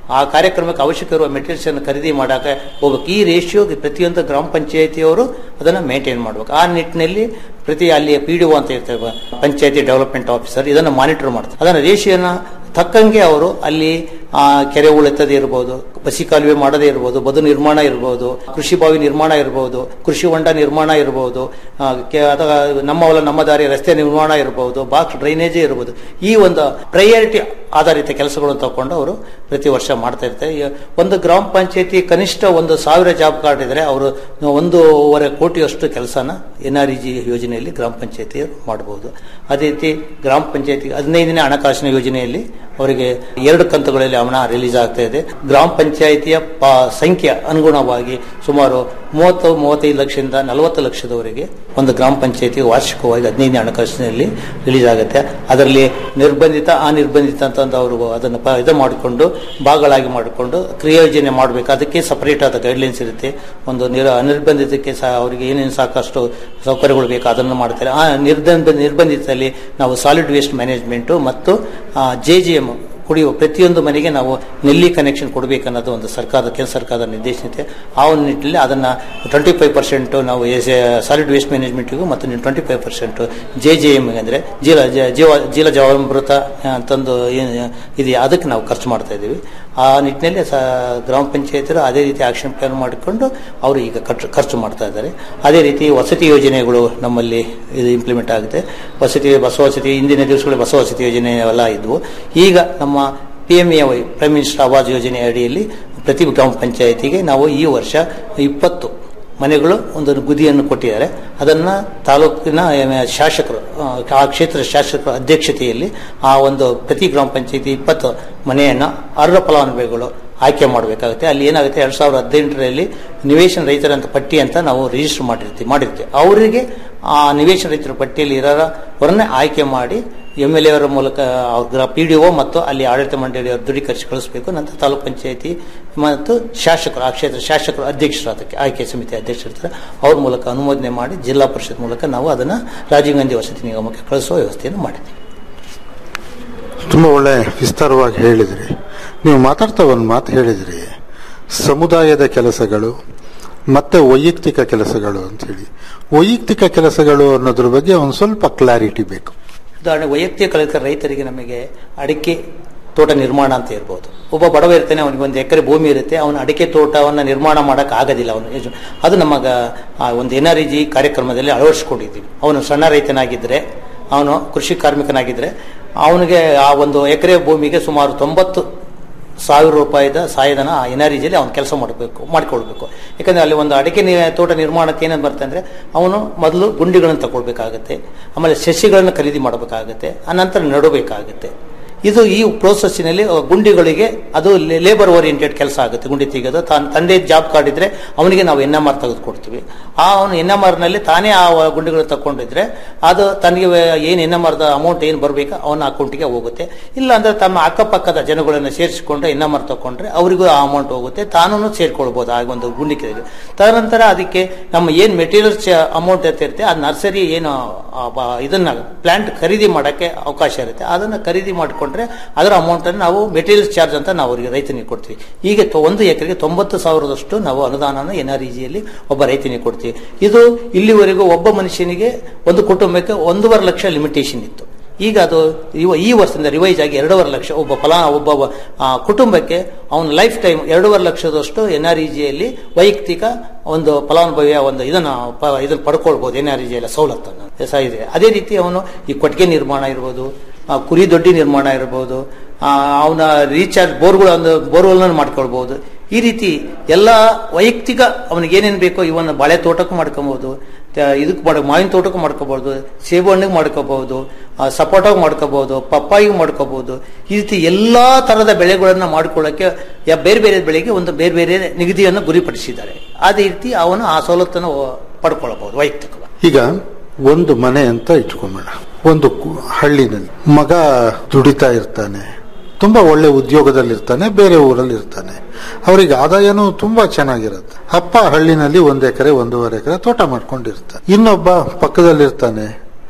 Speaker 11: ಆ ಕಾರ್ಯಕ್ರಮಕ್ಕೆ ಅವಶ್ಯಕ ಇರುವ ಮೆಟೀರಿಯಲ್ಸ್ ಅನ್ನು ಖರೀದಿ ಮಾಡಕ್ಕೆ ಹೋಗ್ಬೇಕು ಈ ರೇಷಿಯೋ ಪ್ರತಿಯೊಂದು ಗ್ರಾಮ ಪಂಚಾಯತಿಯವರು ಅದನ್ನು ಮೇಂಟೈನ್ ಮಾಡ್ಬೇಕು ಆ ನಿಟ್ಟಿನಲ್ಲಿ ಪ್ರತಿ ಅಲ್ಲಿ ಪಿ ಡಿ ಒ ಅಂತ ಇರ್ತೇವೆ ಪಂಚಾಯತಿ ಡೆವಲಪ್ಮೆಂಟ್ ಆಫೀಸರ್ ಇದನ್ನು ಮಾನಿಟರ್ ಮಾಡ್ತಾರೆ ಅದನ್ನು ರೇಷಿಯೋನ ತಕ್ಕಂಗೆ ಅವರು ಅಲ್ಲಿ ಆ, ಕೆರೆ ಉಳಿತದೆ ಇರ್ಬೋದು ಬಸಿ ಕಾಲುವೆ ಮಾಡದೇ ಇರ್ಬೋದು ಬದು ನಿರ್ಮಾಣ ಇರ್ಬೋದು ಕೃಷಿ ಬಾವಿ ನಿರ್ಮಾಣ ಇರ್ಬೋದು ಕೃಷಿ ಹೊಂಡ ನಿರ್ಮಾಣ ಇರ್ಬೋದು ಆ, ಕೆ- ಅಥವಾ ನಮ್ಮ ಹೊಲ ನಮ್ಮ ದಾರಿ ರಸ್ತೆ ನಿರ್ಮಾಣ ಇರ್ಬೋದು ಬಾಕ್ಸ್ ಡ್ರೈನೇಜೇ ಇರ್ಬೋದು ಈ ಒಂದು ಪ್ರಯಾರಿಟಿ ಆಧಾರಿತ ಕೆಲಸಗಳನ್ನು ತಗೊಂಡು ಅವರು ಪ್ರತಿ ವರ್ಷ ಮಾಡ್ತಾ ಇರ್ತಾರೆ ಈ ಒಂದು ಗ್ರಾಮ ಪಂಚಾಯತಿ ಕನಿಷ್ಠ ಒಂದು ಸಾವಿರ ಜಾಬ್ ಕಾರ್ಡ್ ಇದ್ರೆ ಅವರು ಒಂದೂವರೆ ಕೋಟಿಯಷ್ಟು ಕೆಲಸನ ಎನ್ ಆರ್ ಇ ಜಿ ಯೋಜನೆಯಲ್ಲಿ ಗ್ರಾಮ ಪಂಚಾಯತಿ ಮಾಡಬಹುದು ಅದೇ ರೀತಿ ಗ್ರಾಮ ಪಂಚಾಯತಿ ಹದಿನೈದನೇ ಹಣಕಾಸಿನ ಯೋಜನೆಯಲ್ಲಿ ಅವರಿಗೆ ಎರಡು ಕಂತುಗಳಲ್ಲಿ ಹಣ ರಿಲೀಸ್ ಆಗ್ತಾ ಇದೆ ಗ್ರಾಮ ಪಂಚಾಯಿತಿಯ ಪ- ಸಂಖ್ಯೆ ಅನುಗುಣವಾಗಿ ಸುಮಾರು ಮೂವತ್ತು ಮೂವತ್ತೈದು ಲಕ್ಷದಿಂದ ನಲವತ್ತು ಲಕ್ಷದವರೆಗೆ ಒಂದು ಗ್ರಾಮ ಪಂಚಾಯತಿ ವಾರ್ಷಿಕವಾಗಿ ಹದಿನೈದನೇ ಹಣಕಾಸಿನಲ್ಲಿ ರಿಲೀಸ್ ಆಗುತ್ತೆ ಅದರಲ್ಲಿ ನಿರ್ಬಂಧಿತ ಅನಿರ್ಬಂಧಿತ ಅಂತಂದು ಅವರು ಅದನ್ನು ಪ- ಇದು ಮಾಡಿಕೊಂಡು ಭಾಗಗಳಾಗಿ ಮಾಡಿಕೊಂಡು ಕ್ರಿಯೋಜನೆ ಮಾಡಬೇಕು ಅದಕ್ಕೆ ಸಪರೇಟ್ ಆದ ಗೈಡ್ಲೈನ್ಸ್ ಇರುತ್ತೆ ಒಂದು ನಿರ ಅನಿರ್ಬಂಧಿತಕ್ಕೆ ಸಹ ಅವರಿಗೆ ಏನೇನು ಸಾಕಷ್ಟು ಸೌಕರ್ಯಗಳು ಬೇಕು ಅದನ್ನು ಮಾಡ್ತಾರೆ ಆ ನಿರ್ಬಂಧ ನಿರ್ಬಂಧಿತದಲ್ಲಿ ನಾವು ಸಾಲಿಡ್ ವೇಸ್ಟ್ ಮ್ಯಾನೇಜ್ಮೆಂಟು ಮತ್ತು ಜೆ ಜಿ ಎಮ್ ಕುಡಿಯುವ ಪ್ರತಿಯೊಂದು ಮನೆಗೆ ನಾವು ನೆಲ್ಲಿ ಕನೆಕ್ಷನ್ ಕೊಡಬೇಕನ್ನೋದು ಒಂದು ಸರ್ಕಾರದ ಕೇಂದ್ರ ಸರ್ಕಾರದ ನಿರ್ದೇಶನತೆ ಆ ಒಂದು ನಿಟ್ಟಿನಲ್ಲಿ ಅದನ್ನು ಟ್ವೆಂಟಿ ಫೈವ್ ಪರ್ಸೆಂಟ್ ನಾವು ಸಾಲಿಡ್ ವೇಸ್ಟ್ ಮ್ಯಾನೇಜ್ಮೆಂಟಿಗೂ ಮತ್ತು twenty five percent J J M ಅಂದರೆ ಜೀಲ ಜ- ಜೀವ ಜೀಲ ಜವಾಮೃತ ಅಂತಂದು ಏನು ಇದೆ ಅದಕ್ಕೆ ನಾವು ಖರ್ಚು ಮಾಡ್ತಾ ಇದ್ದೀವಿ ಆ ನಿಟ್ಟಿನಲ್ಲಿ ಸ ಗ್ರಾಮ ಪಂಚಾಯತಿರು ಅದೇ ರೀತಿ ಆಕ್ಷನ್ ಪ್ಲಾನ್ ಮಾಡಿಕೊಂಡು ಅವರು ಈಗ ಖರ್ಚು ಖರ್ಚು ಮಾಡ್ತಾ ಇದ್ದಾರೆ ಅದೇ ರೀತಿ ವಸತಿ ಯೋಜನೆಗಳು ನಮ್ಮಲ್ಲಿ ಇದು ಇಂಪ್ಲಿಮೆಂಟ್ ಆಗುತ್ತೆ ವಸತಿ ಬಸ ವಸತಿ ಇಂದಿನ ದಿವಸಗಳಲ್ಲಿ ಬಸ ವಸತಿ ಯೋಜನೆ ಎಲ್ಲ ಇದ್ವು ಈಗ ನಮ್ಮ P M A Y prime minister ಆವಾಸ್ ಯೋಜನೆ ಅಡಿಯಲ್ಲಿ ಪ್ರತಿ ಗ್ರಾಮ ಪಂಚಾಯತಿಗೆ ನಾವು ಈ ವರ್ಷ ಇಪ್ಪತ್ತು ಮನೆಗಳು ಒಂದು ಗುದಿಯನ್ನು ಕೊಟ್ಟಿದ್ದಾರೆ ಅದನ್ನ ತಾಲೂಕಿನ ಎಂ, ಶಾಸಕರು ಆ, ಆ ಕ್ಷೇತ್ರದ ಶಾಸಕರ ಅಧ್ಯಕ್ಷತೆಯಲ್ಲಿ ಆ ಒಂದು ಪ್ರತಿ ಗ್ರಾಮ ಪಂಚಾಯತಿ ಇಪ್ಪತ್ತು ಮನೆಯನ್ನ ಅರ್ಹ ಫಲಾನುಭವಿಗಳು ಆಯ್ಕೆ ಮಾಡಬೇಕಾಗುತ್ತೆ ಅಲ್ಲಿ ಏನಾಗುತ್ತೆ ಎರಡ್ ಸಾವಿರದ ಹದಿನೆಂಟರಲ್ಲಿ ನಿವೇಶನ ರೈತರಂತ ಪಟ್ಟಿ ಅಂತ ನಾವು ರಿಜಿಸ್ಟರ್ ಮಾಡಿರ್ತೀವಿ ಮಾಡಿರ್ತೀವಿ ಅವರಿಗೆ ಆ ನಿವೇಶನ ರೈತರ ಪಟ್ಟಿಯಲ್ಲಿ ಇರೋರನ್ನೇ ಆಯ್ಕೆ ಮಾಡಿ ಎಮ್ ಎಲ್ ಎ ಅವರ ಮೂಲಕ ಅವ್ರ ಪಿ ಡಿ ಒ ಮತ್ತು ಅಲ್ಲಿ ಆಡಳಿತ ಮಂಡಳಿಯವರು ದೃಢೀಕರಿಸಿ ಕಳಿಸಬೇಕು ನಂತರ ತಾಲೂಕ್ ಪಂಚಾಯತಿ ಮತ್ತು ಶಾಸಕರು ಆ ಕ್ಷೇತ್ರ ಶಾಸಕರು ಅಧ್ಯಕ್ಷರು ಅದಕ್ಕೆ ಆಯ್ಕೆ ಸಮಿತಿ ಅಧ್ಯಕ್ಷರಿರ್ತಾರೆ ಅವ್ರ ಮೂಲಕ ಅನುಮೋದನೆ ಮಾಡಿ ಜಿಲ್ಲಾ ಪರಿಷತ್ ಮೂಲಕ ನಾವು ಅದನ್ನು ರಾಜೀವ್ ಗಾಂಧಿ ವಸತಿ ನಿಗಮಕ್ಕೆ ಕಳಿಸುವ ವ್ಯವಸ್ಥೆಯನ್ನು ಮಾಡಿದ್ದೀವಿ
Speaker 10: ತುಂಬ ಒಳ್ಳೆ ವಿಸ್ತಾರವಾಗಿ ಹೇಳಿದ್ರಿ ನೀವು ಮಾತಾಡ್ತಾ ಒಂದು ಮಾತು ಹೇಳಿದ್ರಿ ಸಮುದಾಯದ ಕೆಲಸಗಳು ಮತ್ತೆ ವೈಯಕ್ತಿಕ ಕೆಲಸಗಳು ಅಂತ ಹೇಳಿ ವೈಯಕ್ತಿಕ ಕೆಲಸಗಳು ಅನ್ನೋದ್ರ ಬಗ್ಗೆ ಒಂದು ಸ್ವಲ್ಪ ಕ್ಲಾರಿಟಿ ಬೇಕು
Speaker 11: ಉದಾಹರಣೆ ವೈಯಕ್ತಿಕ ಕಲಿತ ರೈತರಿಗೆ ನಮಗೆ ಅಡಿಕೆ ತೋಟ ನಿರ್ಮಾಣ ಅಂತ ಇರ್ಬೋದು ಒಬ್ಬ ಬಡವ ಇರ್ತಾನೆ ಅವನಿಗೆ ಒಂದು ಎಕರೆ ಭೂಮಿ ಇರುತ್ತೆ ಅವನ ಅಡಿಕೆ ತೋಟವನ್ನು ನಿರ್ಮಾಣ ಮಾಡಕ್ ಆಗೋದಿಲ್ಲ ಅವನು ಯಜ- ಅದು ನಮಗ ಆ ಒಂದು ಎನ್ ಆರ್ ಜಿ ಕಾರ್ಯಕ್ರಮದಲ್ಲಿ ಅಳವಡಿಸ್ಕೊಂಡಿದ್ದೀವಿ ಅವನು ಸಣ್ಣ ರೈತನಾಗಿದ್ದರೆ ಅವನು ಕೃಷಿ ಕಾರ್ಮಿಕನಾಗಿದ್ದರೆ ಅವನಿಗೆ ಆ ಒಂದು ಎಕರೆ ಭೂಮಿಗೆ ಸುಮಾರು ತೊಂಬತ್ತು ಸಾವಿರ ರೂಪಾಯಿದ ಸಹಾಯಧನ ಆ ಎನ್ ಆರ್ ಜಿಯಲ್ಲಿ ಅವನು ಕೆಲಸ ಮಾಡಬೇಕು ಮಾಡಿಕೊಳ್ಬೇಕು ಯಾಕಂದ್ರೆ ಅಲ್ಲಿ ಒಂದು ಅಡಿಕೆ ನಿ- ತೋಟ ನಿರ್ಮಾಣಕ್ಕೆ ಏನೇನು ಬರ್ತದೆ ಅಂದ್ರೆ ಅವನು ಮೊದಲು ಗುಂಡಿಗಳನ್ನು ತಗೊಳ್ಬೇಕಾಗತ್ತೆ ಆಮೇಲೆ ಸಸಿಗಳನ್ನು ಖರೀದಿ ಮಾಡಬೇಕಾಗತ್ತೆ ಆನಂತರ ನೆಡಬೇಕಾಗತ್ತೆ ಇದು ಈ ಪ್ರೋಸೆಸ್ಸಿನಲ್ಲಿ ಗುಂಡಿಗಳಿಗೆ ಅದು ಲೇಬರ್ ಓರಿಯೆಂಟೆಡ್ ಕೆಲಸ ಆಗುತ್ತೆ ಗುಂಡಿ ತೆಗೆದು ತಾನು ತಂದೆ ಜಾಬ್ ಕಾರ್ಡ್ ಇದ್ರೆ ಅವನಿಗೆ ನಾವು ಎನ್ ಎಂ ಆರ್ ತೆಗೆದು ಕೊಡ್ತೀವಿ ಆ ಅವನು ಎನ್ ಎಂ ಆರ್ ನಲ್ಲಿ ತಾನೇ ಆ ಗುಂಡಿಗಳು ತಗೊಂಡಿದ್ರೆ ಅದು ತನಗೆ ಏನು ಎನ್ ಎಂ ಆರ್ ಅಮೌಂಟ್ ಏನು ಬರಬೇಕು ಅವನ ಅಕೌಂಟಿಗೆ ಹೋಗುತ್ತೆ ಇಲ್ಲ ಅಂದ್ರೆ ತಮ್ಮ ಅಕ್ಕಪಕ್ಕದ ಜನಗಳನ್ನು ಸೇರಿಸಿಕೊಂಡು ಎನ್ ಎಂ ಆರ್ ತಗೊಂಡ್ರೆ ಅವರಿಗೂ ಆ ಅಮೌಂಟ್ ಹೋಗುತ್ತೆ ತಾನೂ ಸೇರ್ಕೊಳ್ಬಹುದು ಆ ಒಂದು ಗುಂಡಿಗೆ ತದನಂತರ ಅದಕ್ಕೆ ನಮ್ಮ ಏನ್ ಮೆಟೀರಿಯಲ್ಸ್ ಅಮೌಂಟ್ ಅಂತ ಇರುತ್ತೆ ಆ ನರ್ಸರಿ ಏನು ಆ ಬ- ಇದನ್ನ ಪ್ಲಾಂಟ್ ಖರೀದಿ ಮಾಡಕ್ಕೆ ಅವಕಾಶ ಇರುತ್ತೆ ಅದನ್ನ ಖರೀದಿ ಮಾಡಿಕೊಂಡ್ರೆ ಅದರ ಅಮೌಂಟ್ ಅನ್ನು ನಾವು ಮೆಟೀರಿಯಲ್ಸ್ ಚಾರ್ಜ್ ಅಂತ ನಾವು ಅವರಿಗೆ ರೈತನಿಗೆ ಕೊಡ್ತೀವಿ ಈಗ ತೊ- ಒಂದು ಎಕರೆಗೆ ತೊಂಬತ್ತು ಸಾವಿರದಷ್ಟು ನಾವು ಅನುದಾನನ ಎನ್ ಆರ್ ಜಿಯಲ್ಲಿ ಒಬ್ಬ ರೈತನಿಗೆ ಕೊಡ್ತೀವಿ ಇದು ಇಲ್ಲಿವರೆಗೂ ಒಬ್ಬ ಮನುಷ್ಯನಿಗೆ ಒಂದು ಕುಟುಂಬಕ್ಕೆ ಒಂದೂವರೆ ಲಕ್ಷ ಲಿಮಿಟೇಷನ್ ಇತ್ತು ಈಗ ಅದು ಇವ ಈ ವರ್ಷದಿಂದ ರಿವೈಸ್ ಆಗಿ ಎರಡೂವರೆ ಲಕ್ಷ ಒಬ್ಬ ಫಲ ಒಬ್ಬ ಆ, ಕುಟುಂಬಕ್ಕೆ ಅವನ ಲೈಫ್ ಟೈಮ್ ಎರಡೂವರೆ ಲಕ್ಷದಷ್ಟು ಎನ್ ಆರ್ ಜಿಯಲ್ಲಿ ವೈಯಕ್ತಿಕ ಒಂದು ಫಲಾನುಭವಿಯ ಒಂದು ಇದನ್ನ ಪ- ಇದನ್ನ ಪಡ್ಕೊಳ್ಬಹುದು ಎನ್ ಆರ್ ಜಿಯಲ್ಲಿ ಸವಲತ್ತನ್ನು ಸ- ಇದೆ ಅದೇ ರೀತಿ ಅವನು ಈ ಕೊಟ್ಟಿಗೆ ನಿರ್ಮಾಣ ಇರ್ಬೋದು ಆ, ಕುರಿ ದೊಡ್ಡಿ ನಿರ್ಮಾಣ ಇರಬಹುದು ಅವನ ರೀಚಾರ್ಜ್ ಬೋರ್ಗಳು ಒಂದು ಬೋರ್ವೆಲ್ ಮಾಡ್ಕೊಳ್ಬಹುದು ಈ ರೀತಿ ಎಲ್ಲ ವೈಯಕ್ತಿಕ ಅವನಿಗೆ ಏನೇನು ಬೇಕೋ ಇವನ್ನ ಬಾಳೆ ತೋಟಕ್ಕೂ ಮಾಡ್ಕೊಬಹುದು ಇದಕ್ಕೆ ಮಾಡ ಮಾವಿನ ತೋಟಕ್ಕೂ ಮಾಡ್ಕೋಬಹುದು ಸೇಬು ಹಣ್ಣಿಗೆ ಮಾಡ್ಕೋಬಹುದು ಸಪೋಟಾಗಿ ಮಾಡ್ಕೋಬಹುದು ಪಪ್ಪಾಯಿಗೆ ಮಾಡ್ಕೋಬಹುದು ಈ ರೀತಿ ಎಲ್ಲಾ ತರದ ಬೆಳೆಗಳನ್ನ ಮಾಡ್ಕೊಳ್ಳೋಕೆ ಯ- ಬೇರೆ ಬೇರೆ ಬೆಳೆಗೆ ಒಂದು ಬೇರೆ ಬೇರೆ ನಿಗದಿಯನ್ನು ಗುರಿಪಡಿಸಿದ್ದಾರೆ ಅದೇ ರೀತಿ ಅವನು ಆ ಸವಲತ್ತನ್ನು ಪಡ್ಕೊಳ್ಬಹುದು ವೈಯಕ್ತಿಕವಾಗಿ
Speaker 10: ಈಗ ಒಂದು ಮನೆ ಅಂತ ಇಟ್ಕೊಂಬೇಡ ಒಂದು ಕು- ಹಳ್ಳಿನಲ್ಲಿ ಮಗ ದುಡಿತಾ ಇರ್ತಾನೆ ತುಂಬಾ ಒಳ್ಳೆ ಉದ್ಯೋಗದಲ್ಲಿರ್ತಾನೆ ಬೇರೆ ಊರಲ್ಲಿ ಇರ್ತಾನೆ ಅವರಿಗೆ ಆದಾಯನೂ ತುಂಬಾ ಚೆನ್ನಾಗಿರುತ್ತೆ ಅಪ್ಪ ಹಳ್ಳಿನಲ್ಲಿ ಒಂದ್ ಎಕರೆ ಒಂದೂವರೆ ಎಕರೆ ತೋಟ ಮಾಡ್ಕೊಂಡಿರ್ತಾನೆ ಇನ್ನೊಬ್ಬ ಪಕ್ಕದಲ್ಲಿರ್ತಾನೆ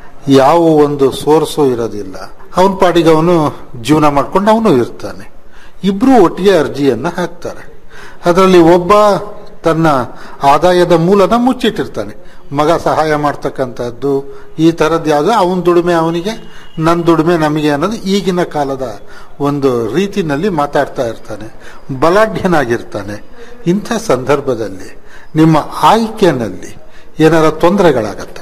Speaker 10: ಯಾವ ಒಂದು ಸೋರ್ಸು ಇರೋದಿಲ್ಲ ಅವನ ಪಾಡಿಗೆ ಅವನು ಜೀವನ ಮಾಡ್ಕೊಂಡು ಅವನು ಇರ್ತಾನೆ ಇಬ್ರು ಒಟ್ಟಿಗೆ ಅರ್ಜಿಯನ್ನ ಹಾಕ್ತಾರೆ ಅದರಲ್ಲಿ ಒಬ್ಬ ತನ್ನ ಆದಾಯದ ಮೂಲನ ಮುಚ್ಚಿಟ್ಟಿರ್ತಾನೆ ಮಗ ಸಹಾಯ ಮಾಡ್ತಕ್ಕಂಥದ್ದು ಈ ಥರದ್ದು ಯಾವುದೋ ಅವನ ದುಡಿಮೆ ಅವನಿಗೆ ನನ್ನ ದುಡಿಮೆ ನಮಗೆ ಅನ್ನೋದು ಈಗಿನ ಕಾಲದ ಒಂದು ರೀತಿನಲ್ಲಿ ಮಾತಾಡ್ತಾ ಇರ್ತಾನೆ ಬಲಾಢ್ಯನಾಗಿರ್ತಾನೆ ಇಂಥ ಸಂದರ್ಭದಲ್ಲಿ ನಿಮ್ಮ ಆಯ್ಕೆನಲ್ಲಿ ಏನಾರ ತೊಂದರೆಗಳಾಗತ್ತಾ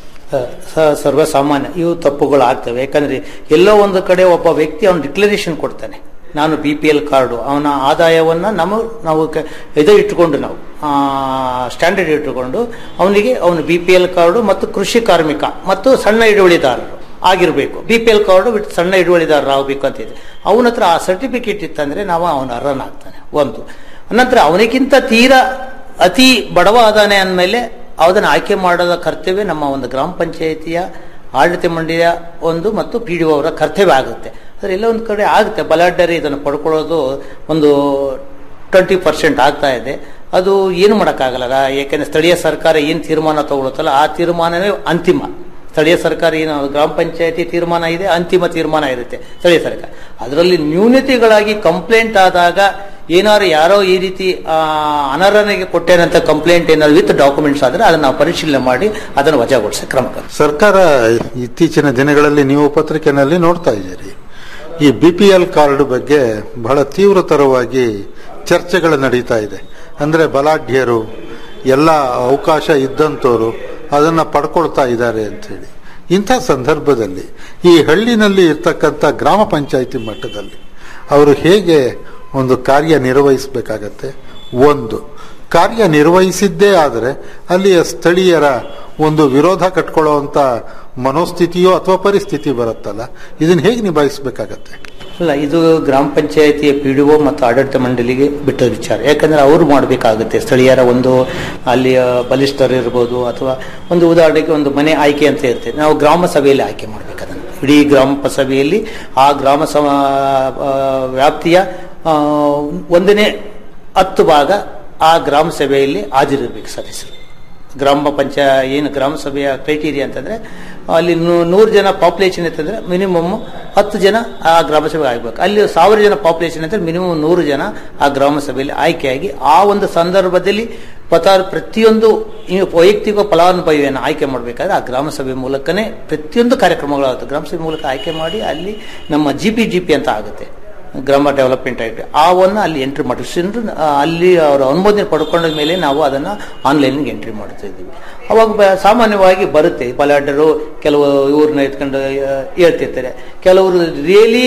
Speaker 11: ಸ- ಸರ್ವಸಾಮಾನ್ಯ ಇವು ತಪ್ಪುಗಳು ಆಗ್ತವೆ ಯಾಕಂದ್ರೆ ಎಲ್ಲೋ ಒಂದು ಕಡೆ ಒಬ್ಬ ವ್ಯಕ್ತಿ ಅವನು ಡಿಕ್ಲರೇಷನ್ ಕೊಡ್ತಾನೆ ನಾನು ಬಿ ಪಿ ಎಲ್ ಕಾರ್ಡು ಅವನ ಆದಾಯವನ್ನ ನಮ್ಮ ನಾವು ಕ- ಇದು ಇಟ್ಟುಕೊಂಡು ನಾವು ಸ್ಟ್ಯಾಂಡರ್ಡ್ ಇಟ್ಟುಕೊಂಡು ಅವನಿಗೆ ಅವನು ಬಿ ಪಿ ಎಲ್ ಕಾರ್ಡು ಮತ್ತು ಕೃಷಿ ಕಾರ್ಮಿಕ ಮತ್ತು ಸಣ್ಣ ಹಿಡುವಳಿದಾರರು ಆಗಿರಬೇಕು ಬಿ ಪಿ ಎಲ್ ಕಾರ್ಡು ಬಿಟ್ಟು ಸಣ್ಣ ಹಿಡುವಳಿದಾರರು ಆಗಬೇಕು ಅಂತ ಇದೆ ಅವನ ಹತ್ರ ಆ ಸರ್ಟಿಫಿಕೇಟ್ ಇತ್ತಂದ್ರೆ ನಾವು ಅವನ ಅರ್ಹನಾಗ್ತಾನೆ ಒಂದು ನಂತರ ಅವನಿಗಿಂತ ತೀರಾ ಅತಿ ಬಡವ ಆದಾನೆ ಅಂದಮೇಲೆ ಅದನ್ನು ಆಯ್ಕೆ ಮಾಡೋದ ಕರ್ತವ್ಯ ನಮ್ಮ ಒಂದು ಗ್ರಾಮ ಪಂಚಾಯಿತಿಯ ಆಡಳಿತ ಮಂಡಳಿಯ ಒಂದು ಮತ್ತು ಪಿ ಡಿ ಅವರ ಕರ್ತವ್ಯ ಆಗುತ್ತೆ ಆದರೆ ಎಲ್ಲ ಒಂದು ಕಡೆ ಆಗುತ್ತೆ ಬಲಾಢ್ಯರು ಇದನ್ನು ಪಡ್ಕೊಳ್ಳೋದು ಒಂದು ಟ್ವೆಂಟಿ ಪರ್ಸೆಂಟ್ ಆಗ್ತಾ ಇದೆ ಅದು ಏನು ಮಾಡೋಕ್ಕಾಗಲ್ಲ ಯಾಕೆಂದ್ರೆ ಸ್ಥಳೀಯ ಸರ್ಕಾರ ಏನು ತೀರ್ಮಾನ ತಗೊಳುತ್ತಲ್ಲ ಆ ತೀರ್ಮಾನವೇ ಅಂತಿಮ ಸ್ಥಳೀಯ ಸರ್ಕಾರ ಏನು ಗ್ರಾಮ ಪಂಚಾಯತಿ ತೀರ್ಮಾನ ಇದೆ ಅಂತಿಮ ತೀರ್ಮಾನ ಇರುತ್ತೆ ಸ್ಥಳೀಯ ಸರ್ಕಾರ ಅದರಲ್ಲಿ ನ್ಯೂನತೆಗಳಾಗಿ ಕಂಪ್ಲೇಂಟ್ ಆದಾಗ ಏನಾದ್ರು ಯಾರೋ ಈ ರೀತಿ ಆ, ಅನರ್ಹನಿಗೆ ಕೊಟ್ಟೇನಂತ ಕಂಪ್ಲೇಂಟ್ ಏನಾದ್ರು ವಿತ್ ಡಾಕ್ಯುಮೆಂಟ್ಸ್ ಆದ್ರೆ ಅದನ್ನ ನಾವು ಪರಿಶೀಲನೆ ಮಾಡಿ ಅದನ್ನು ವಜಾಗೊಳಿಸಿ ಕ್ರಮ ಕೈಗೊಳ್ಳುತ್ತೆ.
Speaker 10: ಸರ್ಕಾರ ಇತ್ತೀಚಿನ ದಿನಗಳಲ್ಲಿ ನೀವು ಪತ್ರಿಕೆನಲ್ಲಿ ನೋಡ್ತಾ ಇದ್ದೀರಿ ಈ ಬಿ ಪಿ ಎಲ್ ಕಾರ್ಡ್ ಬಗ್ಗೆ ಬಹಳ ತೀವ್ರತರವಾಗಿ ಚರ್ಚೆಗಳು ನಡೀತಾ ಇದೆ ಅಂದ್ರೆ ಬಲಾಢ್ಯರು ಎಲ್ಲ ಅವಕಾಶ ಇದ್ದಂಥವ್ರು ಅದನ್ನ ಪಡ್ಕೊಳ್ತಾ ಇದ್ದಾರೆ ಅಂತ ಹೇಳಿ ಇಂಥ ಸಂದರ್ಭದಲ್ಲಿ ಈ ಹಳ್ಳಿನಲ್ಲಿ ಇರ್ತಕ್ಕಂಥ ಗ್ರಾಮ ಪಂಚಾಯಿತಿ ಮಟ್ಟದಲ್ಲಿ ಅವರು ಹೇಗೆ ಒಂದು ಕಾರ್ಯ ನಿರ್ವಹಿಸಬೇಕಾಗತ್ತೆ ಒಂದು ಕಾರ್ಯ ನಿರ್ವಹಿಸಿದ್ದೇ ಆದರೆ ಅಲ್ಲಿಯ ಸ್ಥಳೀಯರ ಒಂದು ವಿರೋಧ ಕಟ್ಕೊಳ್ಳುವಂತ ಮನೋಸ್ಥಿತಿಯೋ ಅಥವಾ ಪರಿಸ್ಥಿತಿ ಬರುತ್ತಲ್ಲ ಇದನ್ನ ಹೇಗೆ ನಿಭಾಯಿಸಬೇಕಾಗತ್ತೆ
Speaker 11: ಅಲ್ಲ ಇದು ಗ್ರಾಮ ಪಂಚಾಯತಿಯ ಪಿ ಡಿ ಒ ಮತ್ತು ಆಡಳಿತ ಮಂಡಳಿಗೆ ಬಿಟ್ಟ ವಿಚಾರ ಯಾಕಂದ್ರೆ ಅವರು ಮಾಡಬೇಕಾಗುತ್ತೆ ಸ್ಥಳೀಯರ ಒಂದು ಅಲ್ಲಿಯ ಬಲಿಷ್ಠರು ಇರ್ಬೋದು ಅಥವಾ ಒಂದು ಉದಾಹರಣೆಗೆ ಒಂದು ಮನೆ ಆಯ್ಕೆ ಅಂತ ಇರ್ತದೆ ನಾವು ಗ್ರಾಮ ಸಭೆಯಲ್ಲಿ ಆಯ್ಕೆ ಮಾಡಬೇಕು ಅದನ್ನು ಇಡೀ ಗ್ರಾಮ ಸಭೆಯಲ್ಲಿ ಆ ಗ್ರಾಮ ಸಮ ಆ, ವ್ಯಾಪ್ತಿಯ ಆ, ಒಂದನೇ ಹತ್ತು ಭಾಗ ಆ ಗ್ರಾಮ ಸಭೆಯಲ್ಲಿ ಹಾಜರಿರ್ಬೇಕು ಸದಸ್ಯರು ಗ್ರಾಮ ಪಂಚ ಏನು ಗ್ರಾಮ ಸಭೆಯ ಕ್ರೈಟೀರಿಯಾ ಅಂತಂದ್ರೆ ಅಲ್ಲಿ ನೂ- ನೂರು ಜನ ಪಾಪ್ಯುಲೇಷನ್ ಇತ್ತಂದ್ರೆ ಮಿನಿಮಮ್ ಹತ್ತು ಜನ ಆ ಗ್ರಾಮ ಸಭೆ ಆಗ್ಬೇಕು ಅಲ್ಲಿ ಸಾವಿರ ಜನ ಪಾಪ್ಯುಲೇಷನ್ ಅಂದ್ರೆ ಮಿನಿಮಮ್ ನೂರು ಜನ ಆ ಗ್ರಾಮ ಸಭೆಯಲ್ಲಿ ಆಯ್ಕೆಯಾಗಿ ಆ ಒಂದು ಸಂದರ್ಭದಲ್ಲಿ ಪತ ಪ್ರತಿಯೊಂದು ಈ ವೈಯಕ್ತಿಕ ಫಲಾನುಭವಿಯನ್ನು ಆಯ್ಕೆ ಮಾಡಬೇಕಾದ್ರೆ ಆ ಗ್ರಾಮ ಸಭೆ ಮೂಲಕನೇ ಪ್ರತಿಯೊಂದು ಕಾರ್ಯಕ್ರಮಗಳಾಗುತ್ತೆ ಗ್ರಾಮ ಸಭೆ ಮೂಲಕ ಆಯ್ಕೆ ಮಾಡಿ ಅಲ್ಲಿ ನಮ್ಮ ಜಿ ಪಿ ಜಿ ಪಿ ಅಂತ ಆಗುತ್ತೆ ಗ್ರಾಮ ಡೆವಲಪ್ಮೆಂಟ್ ಆಗಿದೆ ಆ ಒಂದು ಅಲ್ಲಿ ಎಂಟ್ರಿ ಮಾಡಿಸಿದ್ರು ಅಲ್ಲಿ ಅವರ ಅನುಮೋದನೆ ಪಡ್ಕೊಂಡ ಮೇಲೆ ನಾವು ಅದನ್ನ ಆನ್ಲೈನ್ಗೆ ಎಂಟ್ರಿ ಮಾಡ್ತಾ ಇದ್ದೀವಿ ಅವಾಗ ಬ- ಸಾಮಾನ್ಯವಾಗಿ ಬರುತ್ತೆ ಬಲಾಢ್ಯರು ಕೆಲವು ಇವ್ರನ್ನ ಎತ್ಕೊಂಡು ಆ, ಹೇಳ್ತಿರ್ತಾರೆ ಕೆಲವರು ರಿಯಲಿ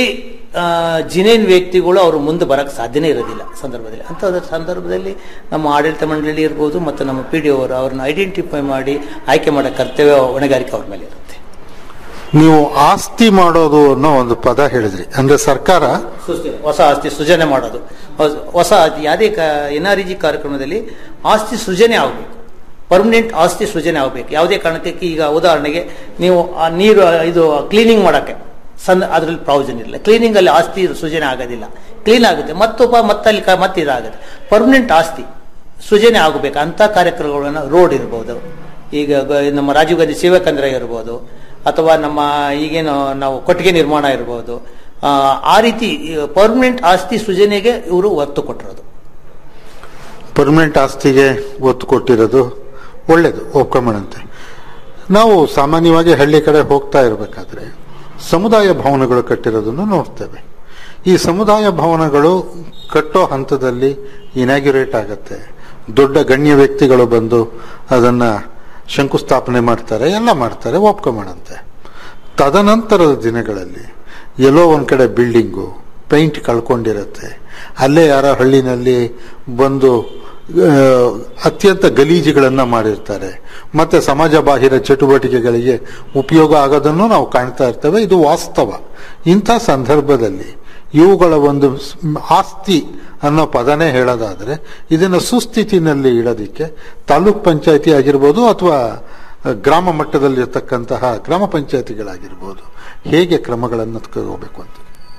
Speaker 11: ಜಿನೇನ್ ವ್ಯಕ್ತಿಗಳು ಅವರು ಮುಂದೆ ಬರಕ್ಕೆ ಸಾಧ್ಯನೇ ಇರೋದಿಲ್ಲ ಸಂದರ್ಭದಲ್ಲಿ ಅಂಥ ಸಂದರ್ಭದಲ್ಲಿ ನಮ್ಮ ಆಡಳಿತ ಮಂಡಳಿ ಇರ್ಬೋದು ಮತ್ತು ನಮ್ಮ ಪಿ ಡಿ ಅವರು ಅವ್ರನ್ನ ಐಡೆಂಟಿಫೈ ಮಾಡಿ ಆಯ್ಕೆ ಮಾಡೋ ಕರ್ತವ್ಯ ಹೊಣೆಗಾರಿಕೆ ಅವ್ರ ಮೇಲೆ ಇರುತ್ತೆ
Speaker 10: ನೀವು ಆಸ್ತಿ ಮಾಡೋದು ಅನ್ನೋ ಒಂದು ಪದ ಹೇಳಿದ್ರಿ ಅಂದ್ರೆ ಸರ್ಕಾರ
Speaker 11: ಸೃಷ್ಟಿ- ಹೊಸ ಆಸ್ತಿ ಸೃಜನೆ ಮಾಡೋದು ಹೊಸ- ಹೊಸ ಯಾವುದೇ ಎನ್ ಆರ್ ಜಿ ಕಾರ್ಯಕ್ರಮದಲ್ಲಿ ಆಸ್ತಿ ಸೃಜನೆ ಆಗಬೇಕು ಪರ್ಮನೆಂಟ್ ಆಸ್ತಿ ಸೃಜನೆ ಆಗಬೇಕು ಯಾವುದೇ ಕಾರಣಕ್ಕೆ ಈಗ ಉದಾಹರಣೆಗೆ ನೀವು ಆ ನೀರು ಇದು ಕ್ಲೀನಿಂಗ್ ಮಾಡಕ್ಕೆ ಸಣ್ಣ ಅದರಲ್ಲಿ ಪ್ರಾವಿಷನ್ ಇಲ್ಲ ಕ್ಲೀನಿಂಗ್ ಅಲ್ಲಿ ಆಸ್ತಿ ಸೃಜನೆ ಆಗೋದಿಲ್ಲ ಕ್ಲೀನ್ ಆಗುತ್ತೆ ಮತ್ತೊಬ್ಬ ಮತ್ತಲ್ಲಿ ಕ- ಮತ್ತೆ ಇದಾಗುತ್ತೆ ಪರ್ಮನೆಂಟ್ ಆಸ್ತಿ ಸೃಜನೆ ಆಗಬೇಕು ಅಂತ ಕಾರ್ಯಕ್ರಮಗಳನ್ನ ರೋಡ್ ಇರ್ಬೋದು ಈಗ ಗ- ನಮ್ಮ ರಾಜೀವ್ ಗಾಂಧಿ ಸೇವಾ ಕೇಂದ್ರ ಇರ್ಬೋದು ಅಥವಾ ನಮ್ಮ ಈಗೇನು ನಾವು ಕೊಟ್ಟಿಗೆ ನಿರ್ಮಾಣ ಇರ್ಬೋದು ಆ, ಆ ರೀತಿ ಪರ್ಮನೆಂಟ್ ಆಸ್ತಿ ಸೃಜನೆಗೆ ಇವರು ಒತ್ತು ಕೊಟ್ಟಿರೋದು
Speaker 10: ಪರ್ಮನೆಂಟ್ ಆಸ್ತಿಗೆ ಒತ್ತು ಕೊಟ್ಟಿರೋದು ಒಳ್ಳೇದು ಒಪ್ಕೊಂಬಣಂತೆ ನಾವು ಸಾಮಾನ್ಯವಾಗಿ ಹಳ್ಳಿ ಕಡೆ ಹೋಗ್ತಾ ಇರಬೇಕಾದ್ರೆ ಸಮುದಾಯ ಭವನಗಳು ಕಟ್ಟಿರೋದನ್ನು ನೋಡ್ತೇವೆ ಈ ಸಮುದಾಯ ಭವನಗಳು ಕಟ್ಟೋ ಹಂತದಲ್ಲಿ ಇನಾಗ್ಯುರೇಟ್ ಆಗತ್ತೆ ದೊಡ್ಡ ಗಣ್ಯ ವ್ಯಕ್ತಿಗಳು ಬಂದು ಅದನ್ನ ಶಂಕುಸ್ಥಾಪನೆ ಮಾಡ್ತಾರೆ ಎಲ್ಲ ಮಾಡ್ತಾರೆ ಒಪ್ಕೊಂಬಣಂತೆ ತದನಂತರದ ದಿನಗಳಲ್ಲಿ ಎಲ್ಲೋ ಒಂದ್ ಕಡೆ ಬಿಲ್ಡಿಂಗು ಪೇಂಟ್ ಕಳ್ಕೊಂಡಿರತ್ತೆ ಅಲ್ಲೇ ಯಾರ ಹಳ್ಳಿನಲ್ಲಿ ಬಂದು ಆ, ಅತ್ಯಂತ ಗಲೀಜುಗಳನ್ನ ಮಾಡಿರ್ತಾರೆ ಮತ್ತೆ ಸಮಾಜ ಬಾಹಿರ ಚಟುವಟಿಕೆಗಳಿಗೆ ಉಪಯೋಗ ಆಗೋದನ್ನು ನಾವು ಕಾಣ್ತಾ ಇರ್ತೇವೆ ಇದು ವಾಸ್ತವ ಇಂಥ ಸಂದರ್ಭದಲ್ಲಿ ಇವುಗಳ ಒಂದು ಸ್- ಆಸ್ತಿ ಅನ್ನೋ ಪದನೇ ಹೇಳೋದಾದ್ರೆ ಇದನ್ನ ಸುಸ್ಥಿತಿನಲ್ಲಿ ಇಡೋದಿಕ್ಕೆ ತಾಲೂಕ್ ಪಂಚಾಯತಿ ಆಗಿರ್ಬೋದು ಅಥವಾ ಗ್ರಾಮ ಮಟ್ಟದಲ್ಲಿರ್ತಕ್ಕಂತಹ ಗ್ರಾಮ ಪಂಚಾಯತಿಗಳಾಗಿರ್ಬೋದು ಹೇಗೆ ಕ್ರಮಗಳನ್ನು ತಗೋಬೇಕು ಅಂತ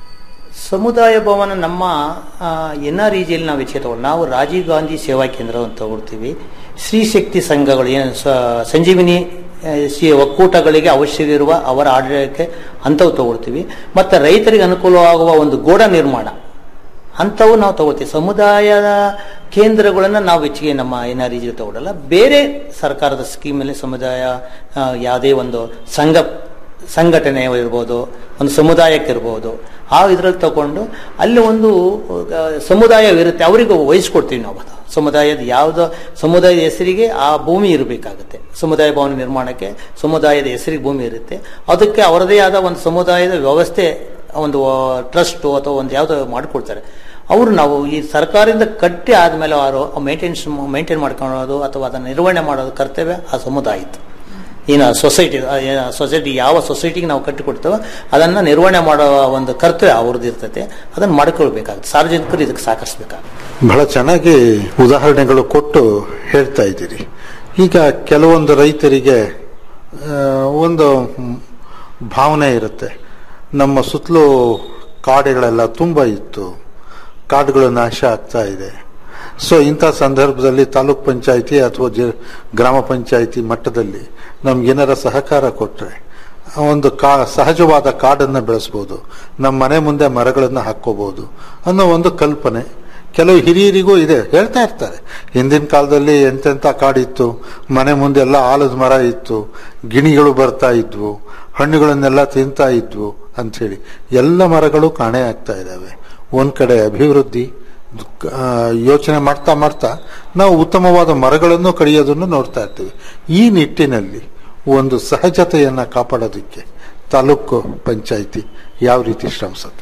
Speaker 11: ಸಮುದಾಯ ಭವನ ನಮ್ಮ ಎನ್ ಆರ್ ಇಜಿಯಲ್ಲಿ ನಾವು ಹೆಚ್ಚಿಗೆ ತಗೊಂಡು ನಾವು ರಾಜೀವ್ ಗಾಂಧಿ ಸೇವಾ ಕೇಂದ್ರ ಅಂತ ತಗೊಳ್ತೀವಿ ಸ್ತ್ರೀ ಶಕ್ತಿ ಸಂಘಗಳು ಏನು ಸ- ಸಂಜೀವಿನಿ ಆ, ಸಿ ಒಕ್ಕೂಟಗಳಿಗೆ ಅವಶ್ಯವಿರುವ ಅವರ ಆಡಳಿತಕ್ಕೆ ಅಂಥವು ತಗೊಳ್ತೀವಿ ಮತ್ತು ರೈತರಿಗೆ ಅನುಕೂಲವಾಗುವ ಒಂದು ಗೋಡ ನಿರ್ಮಾಣ ಅಂಥವು ನಾವು ತಗೋತೀವಿ ಸಮುದಾಯದ ಕೇಂದ್ರಗಳನ್ನು ನಾವು ಹೆಚ್ಚಿಗೆ ನಮ್ಮ ಎನ್ ಆರ್ ಇ ತಗೊಳ್ಳಲ್ಲ ಬೇರೆ ಸರ್ಕಾರದ ಸ್ಕೀಮಲ್ಲಿ ಸಮುದಾಯ ಆ, ಯಾವುದೇ ಒಂದು ಸಂಘ ಸಂಘಟನೆ ಇರ್ಬೋದು ಒಂದು ಸಮುದಾಯಕ್ಕಿರ್ಬೋದು ಆ ಇದ್ರಲ್ಲಿ ತಗೊಂಡು ಅಲ್ಲಿ ಒಂದು ಆ, ಸಮುದಾಯವಿರುತ್ತೆ ಅವರಿಗೆ ವಹಿಸ್ಕೊಡ್ತೀವಿ ನಾವು ಅದು ಸಮುದಾಯದ ಯಾವುದೋ ಸಮುದಾಯದ ಹೆಸರಿಗೆ ಆ ಭೂಮಿ ಇರಬೇಕಾಗುತ್ತೆ ಸಮುದಾಯ ಭವನ ನಿರ್ಮಾಣಕ್ಕೆ ಸಮುದಾಯದ ಹೆಸರಿಗೆ ಭೂಮಿ ಇರುತ್ತೆ ಅದಕ್ಕೆ ಅವರದೇ ಆದ ಒಂದು ಸಮುದಾಯದ ವ್ಯವಸ್ಥೆ ಒಂದು ಟ್ರಸ್ಟ್ ಅಥವಾ ಒಂದು ಯಾವುದೋ ಮಾಡಿಕೊಡ್ತಾರೆ ಅವರು ನಾವು ಈ ಸರ್ಕಾರದಿಂದ ಕಟ್ಟಿ ಆದಮೇಲೆ ಅವರು ಮೇಂಟೆನ್ಸ್ ಮೇಂಟೈನ್ ಮಾಡ್ಕೊಳ್ಳೋದು ಅಥವಾ ಅದನ್ನು ನಿರ್ವಹಣೆ ಮಾಡೋದು ಕರ್ತವ್ಯ ಆ ಸಮುದಾಯದ್ದು ಏನು ಸೊಸೈಟಿ ಸೊಸೈಟಿ ಯಾವ ಸೊಸೈಟಿಗೆ ನಾವು ಕಟ್ಟಿಕೊಡ್ತೇವೋ ಅದನ್ನು ನಿರ್ವಹಣೆ ಮಾಡೋ ಒಂದು ಕರ್ತವ್ಯ ಅವ್ರದ್ದು ಇರ್ತೈತೆ ಅದನ್ನು ಮಾಡ್ಕೊಳ್ಬೇಕಾಗುತ್ತೆ ಸಾರ್ವಜನಿಕರು ಇದಕ್ಕೆ ಸಹಕರಿಸಬೇಕಾಗುತ್ತೆ
Speaker 10: ಬಹಳ ಚೆನ್ನಾಗಿ ಉದಾಹರಣೆಗಳು ಕೊಟ್ಟು ಹೇಳ್ತಾ ಇದ್ದೀರಿ ಈಗ ಕೆಲವೊಂದು ರೈತರಿಗೆ ಆ, ಒಂದು ಮ್, ಭಾವನೆ ಇರುತ್ತೆ ನಮ್ಮ ಸುತ್ತಲೂ ಕಾಡುಗಳೆಲ್ಲ ತುಂಬ ಇತ್ತು ಕಾಡುಗಳು ನಾಶ ಆಗ್ತಾ ಇದೆ ಸೊ ಇಂಥ ಸಂದರ್ಭದಲ್ಲಿ ತಾಲೂಕ್ ಪಂಚಾಯಿತಿ ಅಥವಾ ಜ ಗ್ರಾಮ ಪಂಚಾಯಿತಿ ಮಟ್ಟದಲ್ಲಿ ನಮ್ಗೇನಾರ ಸಹಕಾರ ಕೊಟ್ಟರೆ ಒಂದು ಕಾ ಸಹಜವಾದ ಕಾಡನ್ನು ಬೆಳೆಸ್ಬೋದು ನಮ್ಮ ಮನೆ ಮುಂದೆ ಮರಗಳನ್ನು ಹಾಕ್ಕೋಬಹುದು ಅನ್ನೋ ಒಂದು ಕಲ್ಪನೆ ಕೆಲವು ಹಿರಿಯರಿಗೂ ಇದೆ ಹೇಳ್ತಾ ಇರ್ತಾರೆ ಹಿಂದಿನ ಕಾಲದಲ್ಲಿ ಎಂತೆಂಥ ಕಾಡಿತ್ತು ಮನೆ ಮುಂದೆ ಎಲ್ಲ ಆಲದ ಮರ ಇತ್ತು ಗಿಣಿಗಳು ಬರ್ತಾ ಇದ್ವು ಹಣ್ಣುಗಳನ್ನೆಲ್ಲ ತಿಂತಾ ಇದ್ವು ಅಂಥೇಳಿ ಎಲ್ಲ ಮರಗಳು ಕಾಣೆ ಆಗ್ತಾ ಇದ್ದಾವೆ ಒಂದ್ ಕಡೆ ಅಭಿವೃದ್ಧಿ ಆ, ಯೋಚನೆ ಮಾಡ್ತಾ ಮಾಡ್ತಾ ನಾವು ಉತ್ತಮವಾದ ಮರಗಳನ್ನು ಕಡಿಯೋದನ್ನು ನೋಡ್ತಾ ಇರ್ತೀವಿ ಈ ನಿಟ್ಟಿನಲ್ಲಿ ಒಂದು ಸಹಜತೆಯನ್ನ ಕಾಪಾಡೋದಕ್ಕೆ ತಾಲೂಕು ಪಂಚಾಯಿತಿ ಯಾವ ರೀತಿ ಶ್ರಮಿಸುತ್ತೆ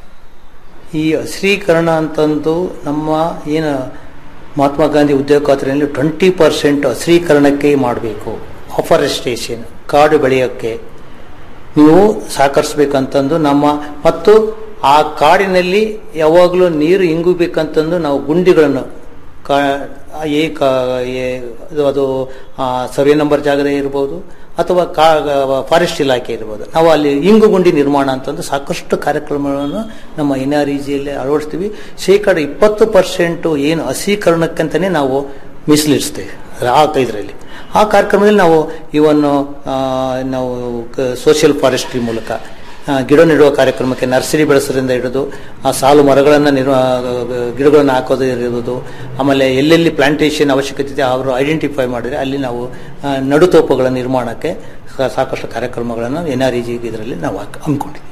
Speaker 11: ಈ ಹಸಿರೀಕರಣ ಅಂತಂದು ನಮ್ಮ ಏನು ಮಹಾತ್ಮ ಗಾಂಧಿ ಉದ್ಯೋಗ ಖಾತ್ರಿಯಲ್ಲಿ ಟ್ವೆಂಟಿ ಪರ್ಸೆಂಟ್ ಹಸಿರೀಕರಣಕ್ಕೆ ಮಾಡಬೇಕು ಅಫಾರೆಸ್ಟೇಷನ್ ಕಾಡು ಬೆಳೆಯೋಕ್ಕೆ ನೀವು ಸಹಕರಿಸ್ಬೇಕಂತಂದು ನಮ್ಮ ಮತ್ತು ಆ ಕಾಡಿನಲ್ಲಿ ಯಾವಾಗಲೂ ನೀರು ಇಂಗಬೇಕಂತಂದು ನಾವು ಗುಂಡಿಗಳನ್ನು ಕಾ ಏ ಕಾ ಏ- ಅದು- ಅದು ಆ, ಸರ್ವೆ ನಂಬರ್ ಜಾಗದ ಇರ್ಬೋದು ಅಥವಾ ಕಾ ಫಾರೆಸ್ಟ್ ಇಲಾಖೆ ಇರ್ಬೋದು ನಾವು ಅಲ್ಲಿ ಇಂಗು ಗುಂಡಿ ನಿರ್ಮಾಣ ಅಂತಂದು ಸಾಕಷ್ಟು ಕಾರ್ಯಕ್ರಮಗಳನ್ನು ನಮ್ಮ ಎನ್ ಆರ್ ಜಿಯಲ್ಲಿ ಅಳವಡಿಸ್ತೀವಿ ಶೇಕಡ ಇಪ್ಪತ್ತು ಪರ್ಸೆಂಟು ಏನು ಹಸೀಕರಣಕ್ಕಂತಲೇ ನಾವು ಮೀಸಲಿಡಿಸ್ತೇವೆ ಆ ಇದರಲ್ಲಿ ಆ ಕಾರ್ಯಕ್ರಮದಲ್ಲಿ ನಾವು ಇವನ್ನು ಆ, ನಾವು ಸೋಷಿಯಲ್ ಫಾರೆಸ್ಟ್ರಿ ಮೂಲಕ ಆ, ಗಿಡ ನೆಡುವ ಕಾರ್ಯಕ್ರಮಕ್ಕೆ ನರ್ಸರಿ ಬೆಳೆಸೋದ್ರಿಂದ ಹಿಡಿದು ಆ ಸಾಲು ಮರಗಳನ್ನು ನಿರ್ವ ಗಿಡಗಳನ್ನು ಹಾಕೋದು ಇರ್ಬೋದು ಆಮೇಲೆ ಎಲ್ಲೆಲ್ಲಿ ಪ್ಲಾಂಟೇಶನ್ ಅವಶ್ಯಕತೆ ಇದೆ ಅವರು ಐಡೆಂಟಿಫೈ ಮಾಡಿದರೆ ಅಲ್ಲಿ ನಾವು ಆ, ನಡುತೋಪುಗಳ ನಿರ್ಮಾಣಕ್ಕೆ ಸಾ- ಸಾಕಷ್ಟು ಕಾರ್ಯಕ್ರಮಗಳನ್ನು ಎನ್ ಆರ್ ಇ ಜಿ ಇದರಲ್ಲಿ ನಾವು ಹಾಕ್- ಹಮ್ಮಿಕೊಂಡಿದ್ದೀವಿ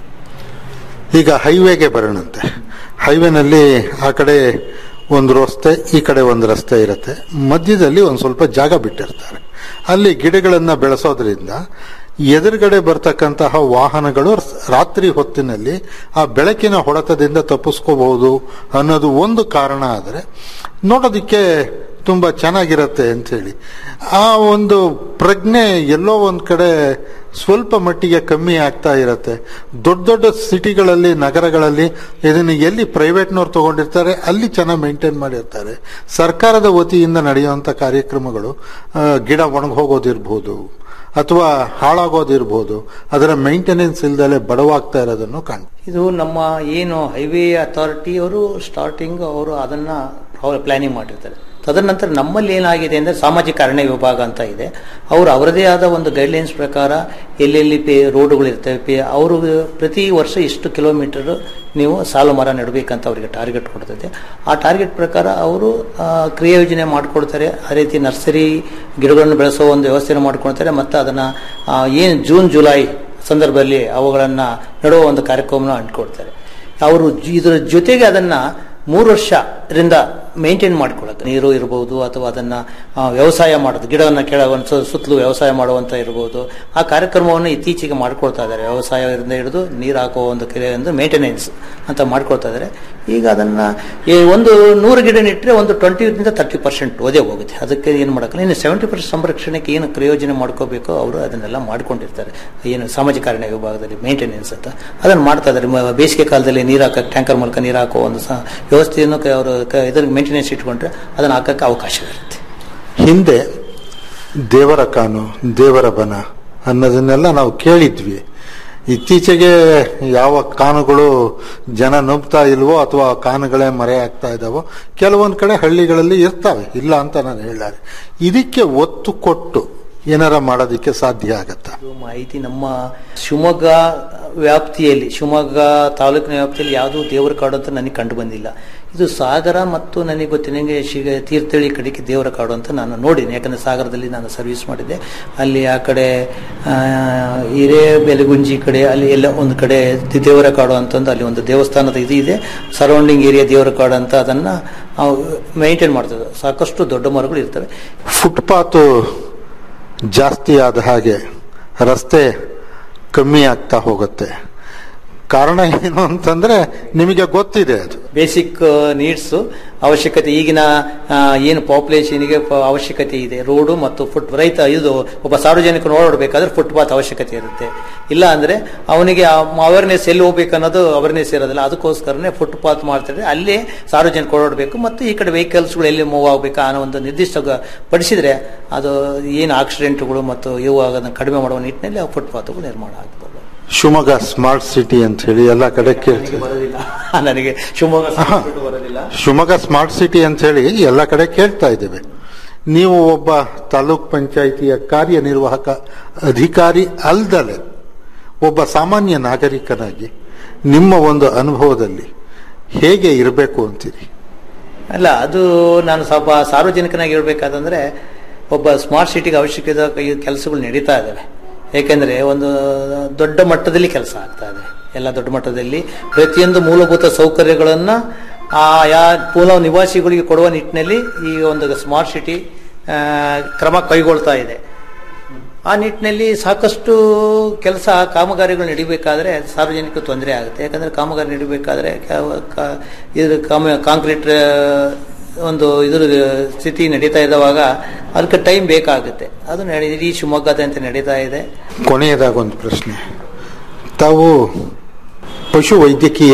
Speaker 10: ಈಗ ಹೈವೇಗೆ ಬರೋಣಂತೆ ಹೈವೇನಲ್ಲಿ ಆ ಕಡೆ ಒಂದು ರಸ್ತೆ ಈ ಕಡೆ ಒಂದು ರಸ್ತೆ ಇರುತ್ತೆ ಮಧ್ಯದಲ್ಲಿ ಒಂದು ಸ್ವಲ್ಪ ಜಾಗ ಬಿಟ್ಟಿರ್ತಾರೆ ಅಲ್ಲಿ ಗಿಡಗಳನ್ನ ಬೆಳೆಸೋದ್ರಿಂದ ಎದುರುಗಡೆ ಬರ್ತಕ್ಕಂತಹ ವಾಹನಗಳು ರಾತ್ರಿ ಹೊತ್ತಿನಲ್ಲಿ ಆ ಬೆಳಕಿನ ಹೊಡೆತದಿಂದ ತಪ್ಪಿಸ್ಕೋಬಹುದು ಅನ್ನೋದು ಒಂದು ಕಾರಣ ಆದರೆ ನೋಡೋದಕ್ಕೆ ತುಂಬಾ ಚೆನ್ನಾಗಿರತ್ತೆ ಅಂತೇಳಿ ಆ ಒಂದು ಪ್ರಜ್ಞೆ ಎಲ್ಲೋ ಒಂದ್ ಕಡೆ ಸ್ವಲ್ಪ ಮಟ್ಟಿಗೆ ಕಮ್ಮಿ ಆಗ್ತಾ ಇರತ್ತೆ ದೊಡ್ಡ ದೊಡ್ಡ ಸಿಟಿಗಳಲ್ಲಿ ನಗರಗಳಲ್ಲಿ ಇದನ್ನು ಎಲ್ಲಿ ಪ್ರೈವೇಟ್ನವ್ರು ತಗೊಂಡಿರ್ತಾರೆ ಅಲ್ಲಿ ಚೆನ್ನಾಗಿ ಮೇಂಟೈನ್ ಮಾಡಿರ್ತಾರೆ ಸರ್ಕಾರದ ವತಿಯಿಂದ ನಡೆಯುವಂತ ಕಾರ್ಯಕ್ರಮಗಳು ಆ, ಗಿಡ ಒಣಗಿ ಹೋಗೋದಿರ್ಬೋದು ಅಥವಾ ಹಾಳಾಗೋದಿರ್ಬೋದು ಅದರ ಮೇಂಟೆನೆನ್ಸ್ ಇಲ್ದಲೆ ಬಡವಾಗ್ತಾ ಇರೋದನ್ನು ಕಾಣ್ತೀವಿ
Speaker 11: ಇದು ನಮ್ಮ ಏನು ಹೈವೇ ಅಥಾರಿಟಿ ಅವರು ಸ್ಟಾರ್ಟಿಂಗ್ ಅವರು ಅದನ್ನ ಪ್ಲಾನಿಂಗ್ ಮಾಡಿರ್ತಾರೆ ತದನಂತರ ನಮ್ಮಲ್ಲಿ ಏನಾಗಿದೆ ಅಂದರೆ ಸಾಮಾಜಿಕ ಅರಣ್ಯ ವಿಭಾಗ ಅಂತ ಇದೆ ಅವರು ಅವರದೇ ಆದ ಒಂದು ಗೈಡ್ಲೈನ್ಸ್ ಪ್ರಕಾರ ಎಲ್ಲೆಲ್ಲಿ ಪೇ ರೋಡ್ಗಳು ಇರ್ತವೆ ಪೇ ಅವರು ಪ್ರತಿ ವರ್ಷ ಇಷ್ಟು ಕಿಲೋಮೀಟರ್ ನೀವು ಸಾಲು ಮರ ನೆಡಬೇಕಂತ ಅವರಿಗೆ ಟಾರ್ಗೆಟ್ ಕೊಡ್ತದೆ ಆ ಟಾರ್ಗೆಟ್ ಪ್ರಕಾರ ಅವರು ಆ, ಕ್ರಿಯಾ ಯೋಜನೆ ಮಾಡಿಕೊಡ್ತಾರೆ ಆ ರೀತಿ ನರ್ಸರಿ ಗಿಡಗಳನ್ನು ಬೆಳೆಸೋ ಒಂದು ವ್ಯವಸ್ಥೆಯನ್ನು ಮಾಡ್ಕೊಳ್ತಾರೆ ಮತ್ತು ಅದನ್ನು ಏನು ಜೂನ್ ಜುಲೈ ಸಂದರ್ಭದಲ್ಲಿ ಅವುಗಳನ್ನು ನೆಡುವ ಒಂದು ಕಾರ್ಯಕ್ರಮನ ಅಂಟ್ಕೊಡ್ತಾರೆ ಅವರು ಜ- ಇದರ ಜೊತೆಗೆ ಅದನ್ನ ಮೂರು ವರ್ಷದಿಂದ ಮೇಂಟೈನ್ ಮಾಡ್ಕೊಳ್ಳೋದು ನೀರು ಇರಬಹುದು ಅಥವಾ ಅದನ್ನ ಆ, ವ್ಯವಸಾಯ ಮಾಡೋದು ಗಿಡವನ್ನು ಕೆಳ ಒಂದು ಸು- ಸುತ್ತಲೂ ವ್ಯವಸಾಯ ಮಾಡುವಂತ ಇರಬಹುದು ಆ ಕಾರ್ಯಕ್ರಮವನ್ನು ಇತ್ತೀಚೆಗೆ ಮಾಡ್ಕೊಳ್ತಾ ಇದ್ದಾರೆ ವ್ಯವಸಾಯದಿಂದ ಹಿಡಿದು ನೀರು ಹಾಕುವ ಒಂದು ಕ್ರಿಯೆ ಒಂದು ಮೇಂಟೆನೆನ್ಸ್ ಅಂತ ಮಾಡ್ಕೊಳ್ತಾ ಇದ್ದಾರೆ ಈಗ ಅದನ್ನ ಈ ಒಂದು ನೂರು ಗಿಡ ನೆಟ್ಟರೆ ಒಂದು ಟ್ವೆಂಟಿಯಿಂದ ತರ್ಟಿ ಪರ್ಸೆಂಟ್ ಓದೇ ಹೋಗುತ್ತೆ ಅದಕ್ಕೆ ಏನು ಮಾಡೋಕ್ಕಲ್ಲ ಇನ್ನು ಸೆವೆಂಟಿ ಪರ್ಸೆಂಟ್ ಸಂರಕ್ಷಣೆಗೆ ಏನು ಪ್ರಯೋಜನ ಮಾಡ್ಕೋಬೇಕು ಅವರು ಅದನ್ನೆಲ್ಲ ಮಾಡ್ಕೊಂಡಿರ್ತಾರೆ ಏನು ಸಾಮಾಜಿಕ ಅರಣ್ಯ ವಿಭಾಗದಲ್ಲಿ ಮೇಂಟೆನೆನ್ಸ್ ಅಂತ ಅದನ್ನು ಮಾಡ್ತಾ ಇದ್ದಾರೆ ಮ- ಬೇಸಿಗೆ ಕಾಲದಲ್ಲಿ ನೀರು ಹಾಕಕ್ಕೆ ಟ್ಯಾಂಕರ್ ಮೂಲಕ ನೀರು ಹಾಕೋ ಒಂದು ಸ- ವ್ಯವಸ್ಥೆಯನ್ನು ಕ- ಅವರು ಕ- ಇದನ್ನ ಮೇಂಟೆನೆನ್ಸ್ ಇಟ್ಕೊಂಡ್ರೆ ಅದನ್ನು ಹಾಕಕ್ಕೆ ಅವಕಾಶವಿರುತ್ತೆ
Speaker 10: ಹಿಂದೆ ದೇವರ ಕಾನು ದೇವರ ಬನ ಅನ್ನೋದನ್ನೆಲ್ಲ ನಾವು ಕೇಳಿದ್ವಿ ಇತ್ತೀಚೆಗೆ ಯಾವ ಕಾನುಗಳು ಜನ ನುಗ್ತಾ ಇಲ್ವೋ ಅಥವಾ ಕಾನುಗಳೇ ಮರೆ ಆಗ್ತಾ ಇದಾವೋ ಕೆಲವೊಂದು ಕಡೆ ಹಳ್ಳಿಗಳಲ್ಲಿ ಇರ್ತಾವೆ ಇಲ್ಲ ಅಂತ ನಾನು ಹೇಳಾರೆ ಇದಕ್ಕೆ ಒತ್ತು ಕೊಟ್ಟು ಏನಾರ ಮಾಡೋದಕ್ಕೆ ಸಾಧ್ಯ ಆಗತ್ತಾ
Speaker 11: ಇದು ಮಾಹಿತಿ ನಮ್ಮ ಶಿವಮೊಗ್ಗ ವ್ಯಾಪ್ತಿಯಲ್ಲಿ ಶಿವಮೊಗ್ಗ ತಾಲೂಕಿನ ವ್ಯಾಪ್ತಿಯಲ್ಲಿ ಯಾವುದೂ ದೇವರ ಕಾಡು ಅಂತ ನನಗೆ ಕಂಡು ಬಂದಿಲ್ಲ ಇದು ಸಾಗರ ಮತ್ತು ನನಗೆ ಗೊತ್ತಿನಂಗೆ ಶಿಗ ತೀರ್ಥಹಳ್ಳಿ ಕಡೆಗೆ ದೇವರ ಕಾಡು ಅಂತ ನಾನು ನೋಡಿದ್ದೀನಿ ಯಾಕಂದರೆ ಸಾಗರದಲ್ಲಿ ನಾನು ಸರ್ವಿಸ್ ಮಾಡಿದ್ದೆ ಅಲ್ಲಿ ಆ ಕಡೆ ಆ, ಹಿರೇ ಬೆಲಗುಂಜಿ ಕಡೆ ಅಲ್ಲಿ ಎಲ್ಲ ಒಂದು ಕಡೆ ದಿ- ದೇವರ ಕಾಡು ಅಂತಂದು ಅಲ್ಲಿ ಒಂದು ದೇವಸ್ಥಾನದ ಇದು ಇದೆ ಸರೌಂಡಿಂಗ್ ಏರಿಯಾ ದೇವರ ಕಾಡು ಅಂತ ಅದನ್ನು ಮೇಂಟೈನ್ ಮಾಡ್ತದೆ ಸಾಕಷ್ಟು ದೊಡ್ಡ ಮರಗಳು ಇರ್ತವೆ
Speaker 10: ಫುಟ್ಪಾತು ಜಾಸ್ತಿ ಆದ ಹಾಗೆ ರಸ್ತೆ ಕಮ್ಮಿ ಆಗ್ತಾ ಹೋಗುತ್ತೆ ಕಾರಣ ಏನು ಅಂತಂದ್ರೆ ನಿಮಗೆ ಗೊತ್ತಿದೆ ಅದು
Speaker 11: ಬೇಸಿಕ್ ನೀಡ್ಸ್ ಅವಶ್ಯಕತೆ ಈಗಿನ ಆ, ಏನು ಪಾಪ್ಯುಲೇಷನ್ಗೆ ಅವಶ್ಯಕತೆ ಇದೆ ರೋಡು ಮತ್ತು ಫುಟ್ ರೈತ ಇದು ಒಬ್ಬ ಸಾರ್ವಜನಿಕರು ಓಡಾಡಬೇಕಾದ್ರೆ ಫುಟ್ಪಾತ್ ಅವಶ್ಯಕತೆ ಇರುತ್ತೆ ಇಲ್ಲ ಅಂದ್ರೆ ಅವನಿಗೆ ಅವೇರ್ನೆಸ್ ಎಲ್ಲಿ ಹೋಗ್ಬೇಕು ಅನ್ನೋದು ಅವೇರ್ನೆಸ್ ಇರೋದಿಲ್ಲ ಅದಕ್ಕೋಸ್ಕರನೇ ಫುಟ್ಪಾತ್ ಮಾಡ್ತಾರೆ ಅಲ್ಲಿ ಸಾರ್ವಜನಿಕರು ಓಡಾಡಬೇಕು ಮತ್ತು ಈ ಕಡೆ ವೆಹಿಕಲ್ಸ್ಗಳು ಎಲ್ಲಿ ಮೂವ್ ಆಗಬೇಕು ಅನ್ನೋ ಒಂದು ನಿರ್ದಿಷ್ಟ ಗ- ಪಡಿಸಿದ್ರೆ ಅದು ಏನು ಆಕ್ಸಿಡೆಂಟ್ಗಳು ಮತ್ತು ಇವು ಆಗೋದನ್ನ ಕಡಿಮೆ ಮಾಡುವ ನಿಟ್ಟಿನಲ್ಲಿ ಆ ಫುಟ್ಪಾತ್ಗಳು ನಿರ್ಮಾಣ ಆಗ್ತದೆ
Speaker 10: ಶಿವಮೊಗ್ಗ ಸ್ಮಾರ್ಟ್ ಸಿಟಿ ಅಂತ ಹೇಳಿ ಎಲ್ಲ ಕಡೆ ಕೇಳ್ತೀವಿ
Speaker 11: ಬರೋದಿಲ್ಲ ನನಗೆ ಶಿವಮೊಗ್ಗ ಬಿಟ್ಟು ಬರೋದಿಲ್ಲ
Speaker 10: ಶಿವಮೊಗ್ಗ ಸ್ಮಾರ್ಟ್ ಸಿಟಿ ಅಂತ ಹೇಳಿ ಎಲ್ಲ ಕಡೆ ಕೇಳ್ತಾ ಇದ್ದೇವೆ ನೀವು ಒಬ್ಬ ತಾಲೂಕ್ ಪಂಚಾಯಿತಿಯ ಕಾರ್ಯನಿರ್ವಾಹಕ ಅಧಿಕಾರಿ ಅಲ್ದಲೆ ಒಬ್ಬ ಸಾಮಾನ್ಯ ನಾಗರಿಕನಾಗಿ ನಿಮ್ಮ ಒಂದು ಅನುಭವದಲ್ಲಿ ಹೇಗೆ ಇರಬೇಕು ಅಂತೀರಿ
Speaker 11: ಅಲ್ಲ ಅದು ನಾನು ಸ್ವಲ್ಪ ಸಾರ್ವಜನಿಕನಾಗಿ ಹೇಳ್ಬೇಕಾದಂದ್ರೆ ಒಬ್ಬ ಸ್ಮಾರ್ಟ್ ಸಿಟಿಗೆ ಅವಶ್ಯಕತೆ ಕೆಲಸಗಳು ನಡೀತಾ ಇದ್ದಾವೆ ಏಕೆಂದ್ರೆ ಒಂದು ದೊಡ್ಡ ಮಟ್ಟದಲ್ಲಿ ಕೆಲಸ ಆಗ್ತಾ ಇದೆ ಎಲ್ಲ ದೊಡ್ಡ ಮಟ್ಟದಲ್ಲಿ ಪ್ರತಿಯೊಂದು ಮೂಲಭೂತ ಸೌಕರ್ಯಗಳನ್ನ ಆಯಾ ಮೂಲ ನಿವಾಸಿಗಳಿಗೆ ಕೊಡುವ ನಿಟ್ಟಿನಲ್ಲಿ ಈ ಒಂದು ಸ್ಮಾರ್ಟ್ ಸಿಟಿ ಆ, ಕ್ರಮ ಕೈಗೊಳ್ತಾ ಇದೆ ಆ ನಿಟ್ಟಿನಲ್ಲಿ ಸಾಕಷ್ಟು ಕೆಲಸ ಕಾಮಗಾರಿಗಳು ನಡಿಬೇಕಾದ್ರೆ ಸಾರ್ವಜನಿಕ ತೊಂದರೆ ಆಗುತ್ತೆ ಯಾಕಂದ್ರೆ ಕಾಮಗಾರಿ ನಡಿಬೇಕಾದ್ರೆ ಕ- ಕ- ಇದ್ರ ಕಾಮ ಕಾಂಕ್ರೀಟ್ ಒಂದು ಇದ್ರ ಸ್ಥಿತಿ ನಡೀತಾ ಇರುವಾಗ ಅದಕ್ಕೆ ಟೈಮ್ ಬೇಕಾಗುತ್ತೆ ಅದು ನಡಿ ಇಡೀ ಶಿವಮೊಗ್ಗದಂತೆ ನಡೀತಾ ಇದೆ
Speaker 10: ಕೊನೆಯದಾಗ ಒಂದು ಪ್ರಶ್ನೆ ತಾವು ಪಶು ವೈದ್ಯಕೀಯ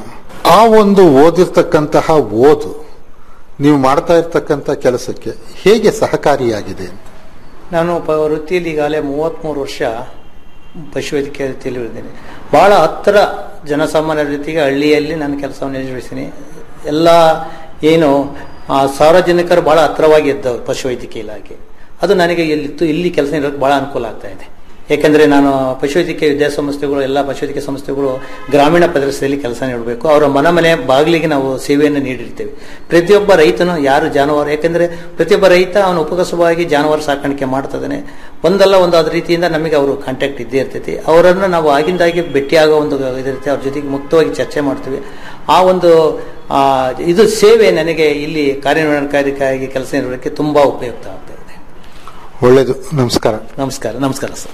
Speaker 10: ಆ ಒಂದು ಓದಿರ್ತಕ್ಕಂತಹ ಓದು ನೀವು ಮಾಡ್ತಾ ಇರ್ತಕ್ಕಂಥ ಕೆಲಸಕ್ಕೆ ಹೇಗೆ ಸಹಕಾರಿಯಾಗಿದೆ
Speaker 11: ನಾನು ಪ- ವೃತ್ತಿಯಲ್ಲಿ ಈಗಾಗಲೇ ಮೂವತ್ತ್ಮೂರು ವರ್ಷ ಪಶುವೈದ್ಯಕೀಯ ವೃತ್ತಿಯಲ್ಲಿ ಇದ್ದೇನೆ ಬಹಳ ಹತ್ತಿರ ಜನಸಾಮಾನ್ಯರ ಜೊತೆಗೆ ಹಳ್ಳಿಯಲ್ಲಿ ನಾನು ಕೆಲಸವನ್ನು ನಿರ್ವಹಿಸ್ತೀನಿ ಎಲ್ಲ ಏನು ಆ, ಸಾರ್ವಜನಿಕರು ಬಹಳ ಹತ್ತಿರವಾಗಿ ಇದ್ದವು ಪಶುವೈದ್ಯಕೀಯ ಇಲಾಖೆ ಅದು ನನಗೆ ಇಲ್ಲಿತ್ತು ಇಲ್ಲಿ ಕೆಲಸ ಇರೋಕ್ಕೆ ಬಹಳ ಅನುಕೂಲ ಆಗ್ತಾ ಇದೆ ಏಕೆಂದರೆ ನಾನು ಪಶುವೈದ್ಯಕೀಯ ವಿದ್ಯಾಸಂಸ್ಥೆಗಳು ಎಲ್ಲ ಪಶುವೈದ್ಯಕೀಯ ಸಂಸ್ಥೆಗಳು ಗ್ರಾಮೀಣ ಪ್ರದೇಶದಲ್ಲಿ ಕೆಲಸ ನೀಡಬೇಕು ಅವರ ಮನ ಮನೆ ಬಾಗಿಲಿಗೆ ನಾವು ಸೇವೆಯನ್ನು ನೀಡಿರ್ತೇವೆ ಪ್ರತಿಯೊಬ್ಬ ರೈತನು ಯಾರು ಜಾನುವಾರು ಯಾಕೆಂದರೆ ಪ್ರತಿಯೊಬ್ಬ ರೈತ ಅವನು ಉಪಕಸವಾಗಿ ಜಾನುವಾರು ಸಾಕಾಣಿಕೆ ಮಾಡ್ತದಾನೆ ಒಂದಲ್ಲ ಒಂದು ಅದ ರೀತಿಯಿಂದ ನಮಗೆ ಅವರು ಕಾಂಟ್ಯಾಕ್ಟ್ ಇದ್ದೇ ಇರ್ತೈತಿ ಅವರನ್ನು ನಾವು ಆಗಿಂದಾಗಿ ಭೇಟಿಯಾಗೋ ಒಂದು ಇದಿರುತ್ತೆ ಅವ್ರ ಜೊತೆಗೆ ಮುಕ್ತವಾಗಿ ಚರ್ಚೆ ಮಾಡ್ತೀವಿ ಆ ಒಂದು ಆ, ಇದು ಸೇವೆ ನನಗೆ ಇಲ್ಲಿ ಕಾರ್ಯನಿರ್ವಹಣಕಾರಿಯಾಗಿ ಕೆಲಸ ನಿರ್ವಹಣೆಗೆ ತುಂಬಾ ಉಪಯುಕ್ತ ಆಗ್ತಾ ಇದೆ
Speaker 10: ಒಳ್ಳೆಯದು ನಮಸ್ಕಾರ
Speaker 11: ನಮಸ್ಕಾರ ನಮಸ್ಕಾರ ಸರ್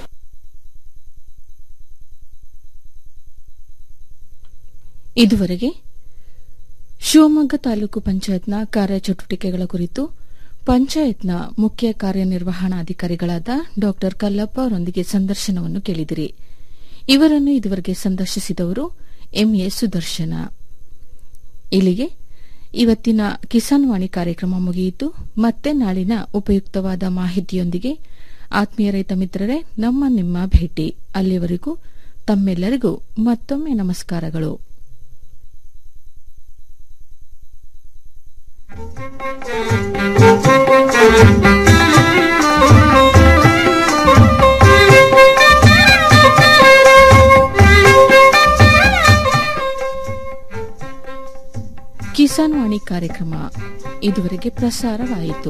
Speaker 1: ಇದುವರೆಗೆ ಶಿವಮೊಗ್ಗ ತಾಲೂಕು ಪಂಚಾಯತ್ನ ಕಾರ್ಯಚಟುವಟಿಕೆಗಳ ಕುರಿತು ಪಂಚಾಯತ್ನ ಮುಖ್ಯ ಕಾರ್ಯನಿರ್ವಹಣಾಧಿಕಾರಿಗಳಾದ ಡಾ ಕಲ್ಲಪ್ಪ ಅವರೊಂದಿಗೆ ಸಂದರ್ಶನವನ್ನು ಕೇಳಿದಿರಿ ಇವರನ್ನು ಇದುವರೆಗೆ ಸಂದರ್ಶಿಸಿದವರು ಎಂಎ ಸುದರ್ಶನ ಇಲ್ಲಿಗೆ ಇವತ್ತಿನ ಕಿಸಾನ್ ವಾಣಿ ಕಾರ್ಯಕ್ರಮ ಮುಗಿಯಿತು ಮತ್ತೆ ನಾಳಿನ ಉಪಯುಕ್ತವಾದ ಮಾಹಿತಿಯೊಂದಿಗೆ ಆತ್ಮೀಯ ರೈತ ಮಿತ್ರರೇ ನಮ್ಮ ನಿಮ್ಮ ಭೇಟಿ ಅಲ್ಲಿಯವರೆಗೂ ತಮ್ಮೆಲ್ಲರಿಗೂ ಮತ್ತೊಮ್ಮೆ ನಮಸ್ಕಾರಗಳು ಕಿಸಾನ್ ವಾಣಿ ಕಾರ್ಯಕ್ರಮ ಇದುವರೆಗೆ ಪ್ರಸಾರವಾಯಿತು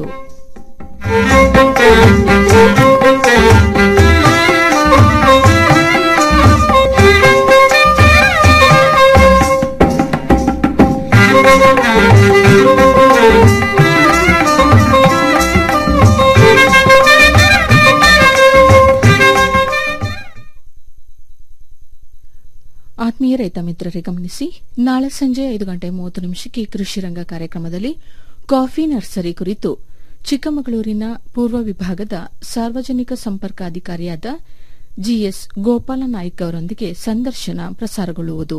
Speaker 1: ಆತ್ಮೀಯ ರೈತ ಮಿತ್ರರೇ ಗಮನಿಸಿ ನಾಳೆ ಸಂಜೆ ಐದು ಗಂಟೆ ಮೂವತ್ತು ನಿಮಿಷಕ್ಕೆ ಕೃಷಿ ರಂಗ ಕಾರ್ಯಕ್ರಮದಲ್ಲಿ ಕಾಫಿ ನರ್ಸರಿ ಕುರಿತು ಚಿಕ್ಕಮಗಳೂರಿನ ಪೂರ್ವ ವಿಭಾಗದ ಸಾರ್ವಜನಿಕ ಸಂಪರ್ಕಾಧಿಕಾರಿಯಾದ ಜಿಎಸ್ ಗೋಪಾಲ ನಾಯ್ಕ್ ಅವರೊಂದಿಗೆ ಸಂದರ್ಶನ ಪ್ರಸಾರಗೊಳ್ಳುವುದು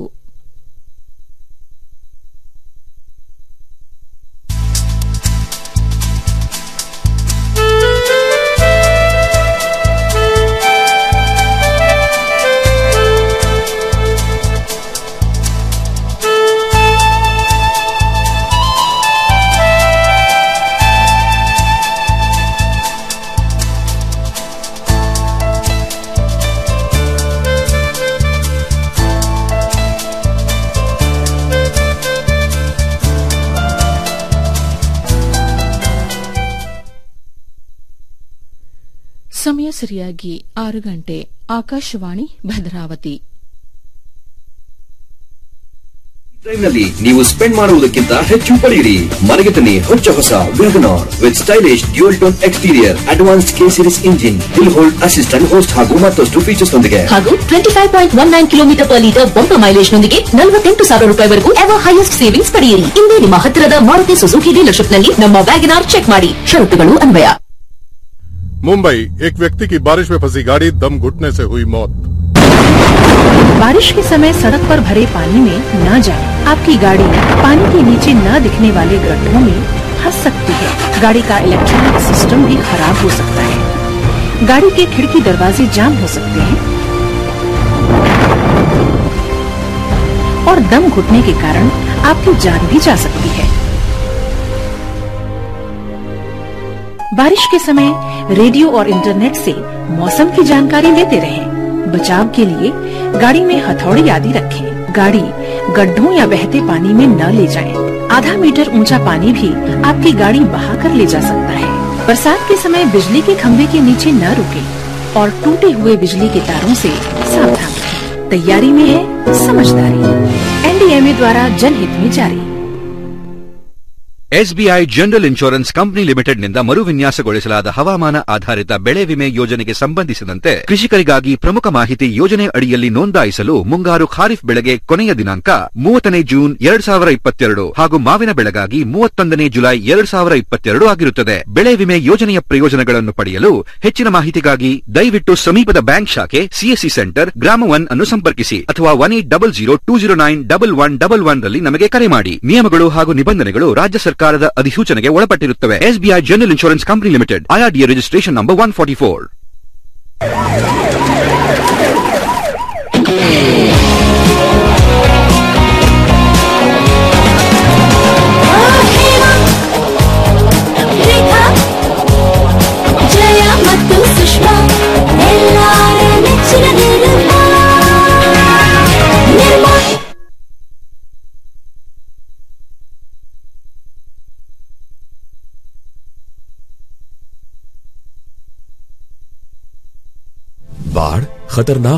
Speaker 1: ಸರಿಯಾಗಿ ಆರು ಗಂಟೆ ಆಕಾಶವಾಣಿ ಭದ್ರಾವತಿ
Speaker 12: ನಲ್ಲಿ ನೀವು ಸ್ಪೆಂಡ್ ಮಾಡುವುದಕ್ಕಿಂತ ಹೆಚ್ಚು ಪಡೆಯಿರಿ ಮನೆಗೆ ತನ್ನಿ ಹೊಚ್ಚ ಹೊಸ Wagon R with stylish dual tone exterior advance K series engine hill hold assistant host ಹಾಗೂ ಮತ್ತಷ್ಟು ಫೀಚರ್ಸ್ ನೊಂದಿಗೆ
Speaker 13: ಹಾಗೂ twenty five point one nine kilometre per litre bumper mileage ನೊಂದಿಗೆ ನಲವತ್ತೆಂಟು ಸಾವಿರ ರೂಪಾಯಿವರೆಗೂ ಎವರ್ ಹೈಯೆಸ್ಟ್ ಸೇವಿಂಗ್ಸ್ ಪಡೆಯಿರಿ ಇಂದೇ ನಿಮ್ಮ ಹತ್ತಿರದ ಮಾರುತಿ ಸುಜುಕಿ ಡೀಲರ್ಶಿಪ್ನಲ್ಲಿ ನಮ್ಮ ವ್ಯಾಗನಾರ್ ಚೆಕ್ ಮಾಡಿ ಷರತ್ತುಗಳು ಅನ್ವಯ
Speaker 14: मुंबई एक व्यक्ति की बारिश में फंसी गाड़ी दम घुटने से हुई मौत
Speaker 5: बारिश के समय सड़क पर भरे पानी में न जाएं। आपकी गाड़ी पानी के नीचे न दिखने वाले गड्ढों में फंस सकती है गाड़ी का इलेक्ट्रॉनिक सिस्टम भी खराब हो सकता है गाड़ी के खिड़की दरवाजे जाम हो सकते हैं और दम घुटने के कारण आपकी जान भी जा सकती है बारिश के समय रेडियो और इंटरनेट से मौसम की जानकारी लेते रहें। बचाव के लिए गाड़ी में हथौड़ी आदि रखें। गाड़ी गड्ढों या बहते पानी में न ले जाएं। आधा मीटर ऊंचा पानी भी आपकी गाड़ी बहा कर ले जा सकता है बरसात के समय बिजली के खंभे के नीचे न रुके और टूटे हुए बिजली के तारों से सावधान रहें। तैयारी में है समझदारी एनडीएमए द्वारा जनहित में जारी
Speaker 15: ಎಸ್ಬಿಐ ಜನರಲ್ ಇನ್ಶೂರೆನ್ಸ್ ಕಂಪನಿ ಲಿಮಿಟೆಡ್ನಿಂದ ಮರುವಿನ್ಯಾಸಗೊಳಿಸಲಾದ ಹವಾಮಾನ ಆಧಾರಿತ ಬೆಳೆ ವಿಮೆ ಯೋಜನೆಗೆ ಸಂಬಂಧಿಸಿದಂತೆ ಕೃಷಿಕರಿಗಾಗಿ ಪ್ರಮುಖ ಮಾಹಿತಿ ಯೋಜನೆ ಅಡಿಯಲ್ಲಿ ನೋಂದಾಯಿಸಲು ಮುಂಗಾರು ಖಾರಿಫ್ ಬೆಳೆಗೆ ಕೊನೆಯ ದಿನಾಂಕ ಮೂವತ್ತನೇ ಜೂನ್ ಎರಡ್ ಸಾವಿರ ಇಪ್ಪತ್ತೆರಡು ಹಾಗೂ ಮಾವಿನ ಬೆಳೆಗಾಗಿ ಮೂವತ್ತೊಂದನೇ ಜುಲೈ ಎರಡ್ ಸಾವಿರ ಇಪ್ಪತ್ತೆರಡು ಆಗಿರುತ್ತದೆ ಬೆಳೆ ವಿಮೆ ಯೋಜನೆಯ ಪ್ರಯೋಜನಗಳನ್ನು ಪಡೆಯಲು ಹೆಚ್ಚಿನ ಮಾಹಿತಿಗಾಗಿ ದಯವಿಟ್ಟು ಸಮೀಪದ ಬ್ಯಾಂಕ್ ಶಾಖೆ ಸಿಎಸ್ಸಿ ಸೆಂಟರ್ ಗ್ರಾಮ ಒನ್ ಅನ್ನು ಸಂಪರ್ಕಿಸಿ ಅಥವಾ one eight double zero two zero nine double one double one ರಲ್ಲಿ ನಮಗೆ ಕರೆ ಮಾಡಿ ನಿಯಮಗಳು ಹಾಗೂ ನಿಬಂಧನೆಗಳು ರಾಜ್ಯ ಸರ್ಕಾರದ ಅಧಿಸೂಚನೆಗೆ ಒಳಪಟ್ಟಿರುತ್ತವೆ SBI general insurance company limited IRDA registration number one forty four
Speaker 16: Jaya ಮತ್ತು ಸುಷ್ಮಾ ಎಲ್ಲಾರ ನೆಚ್ಚಿನ ನಿರ್ಮಾ ನಿರ್ಮಾ
Speaker 8: बाढ़ खतरनाक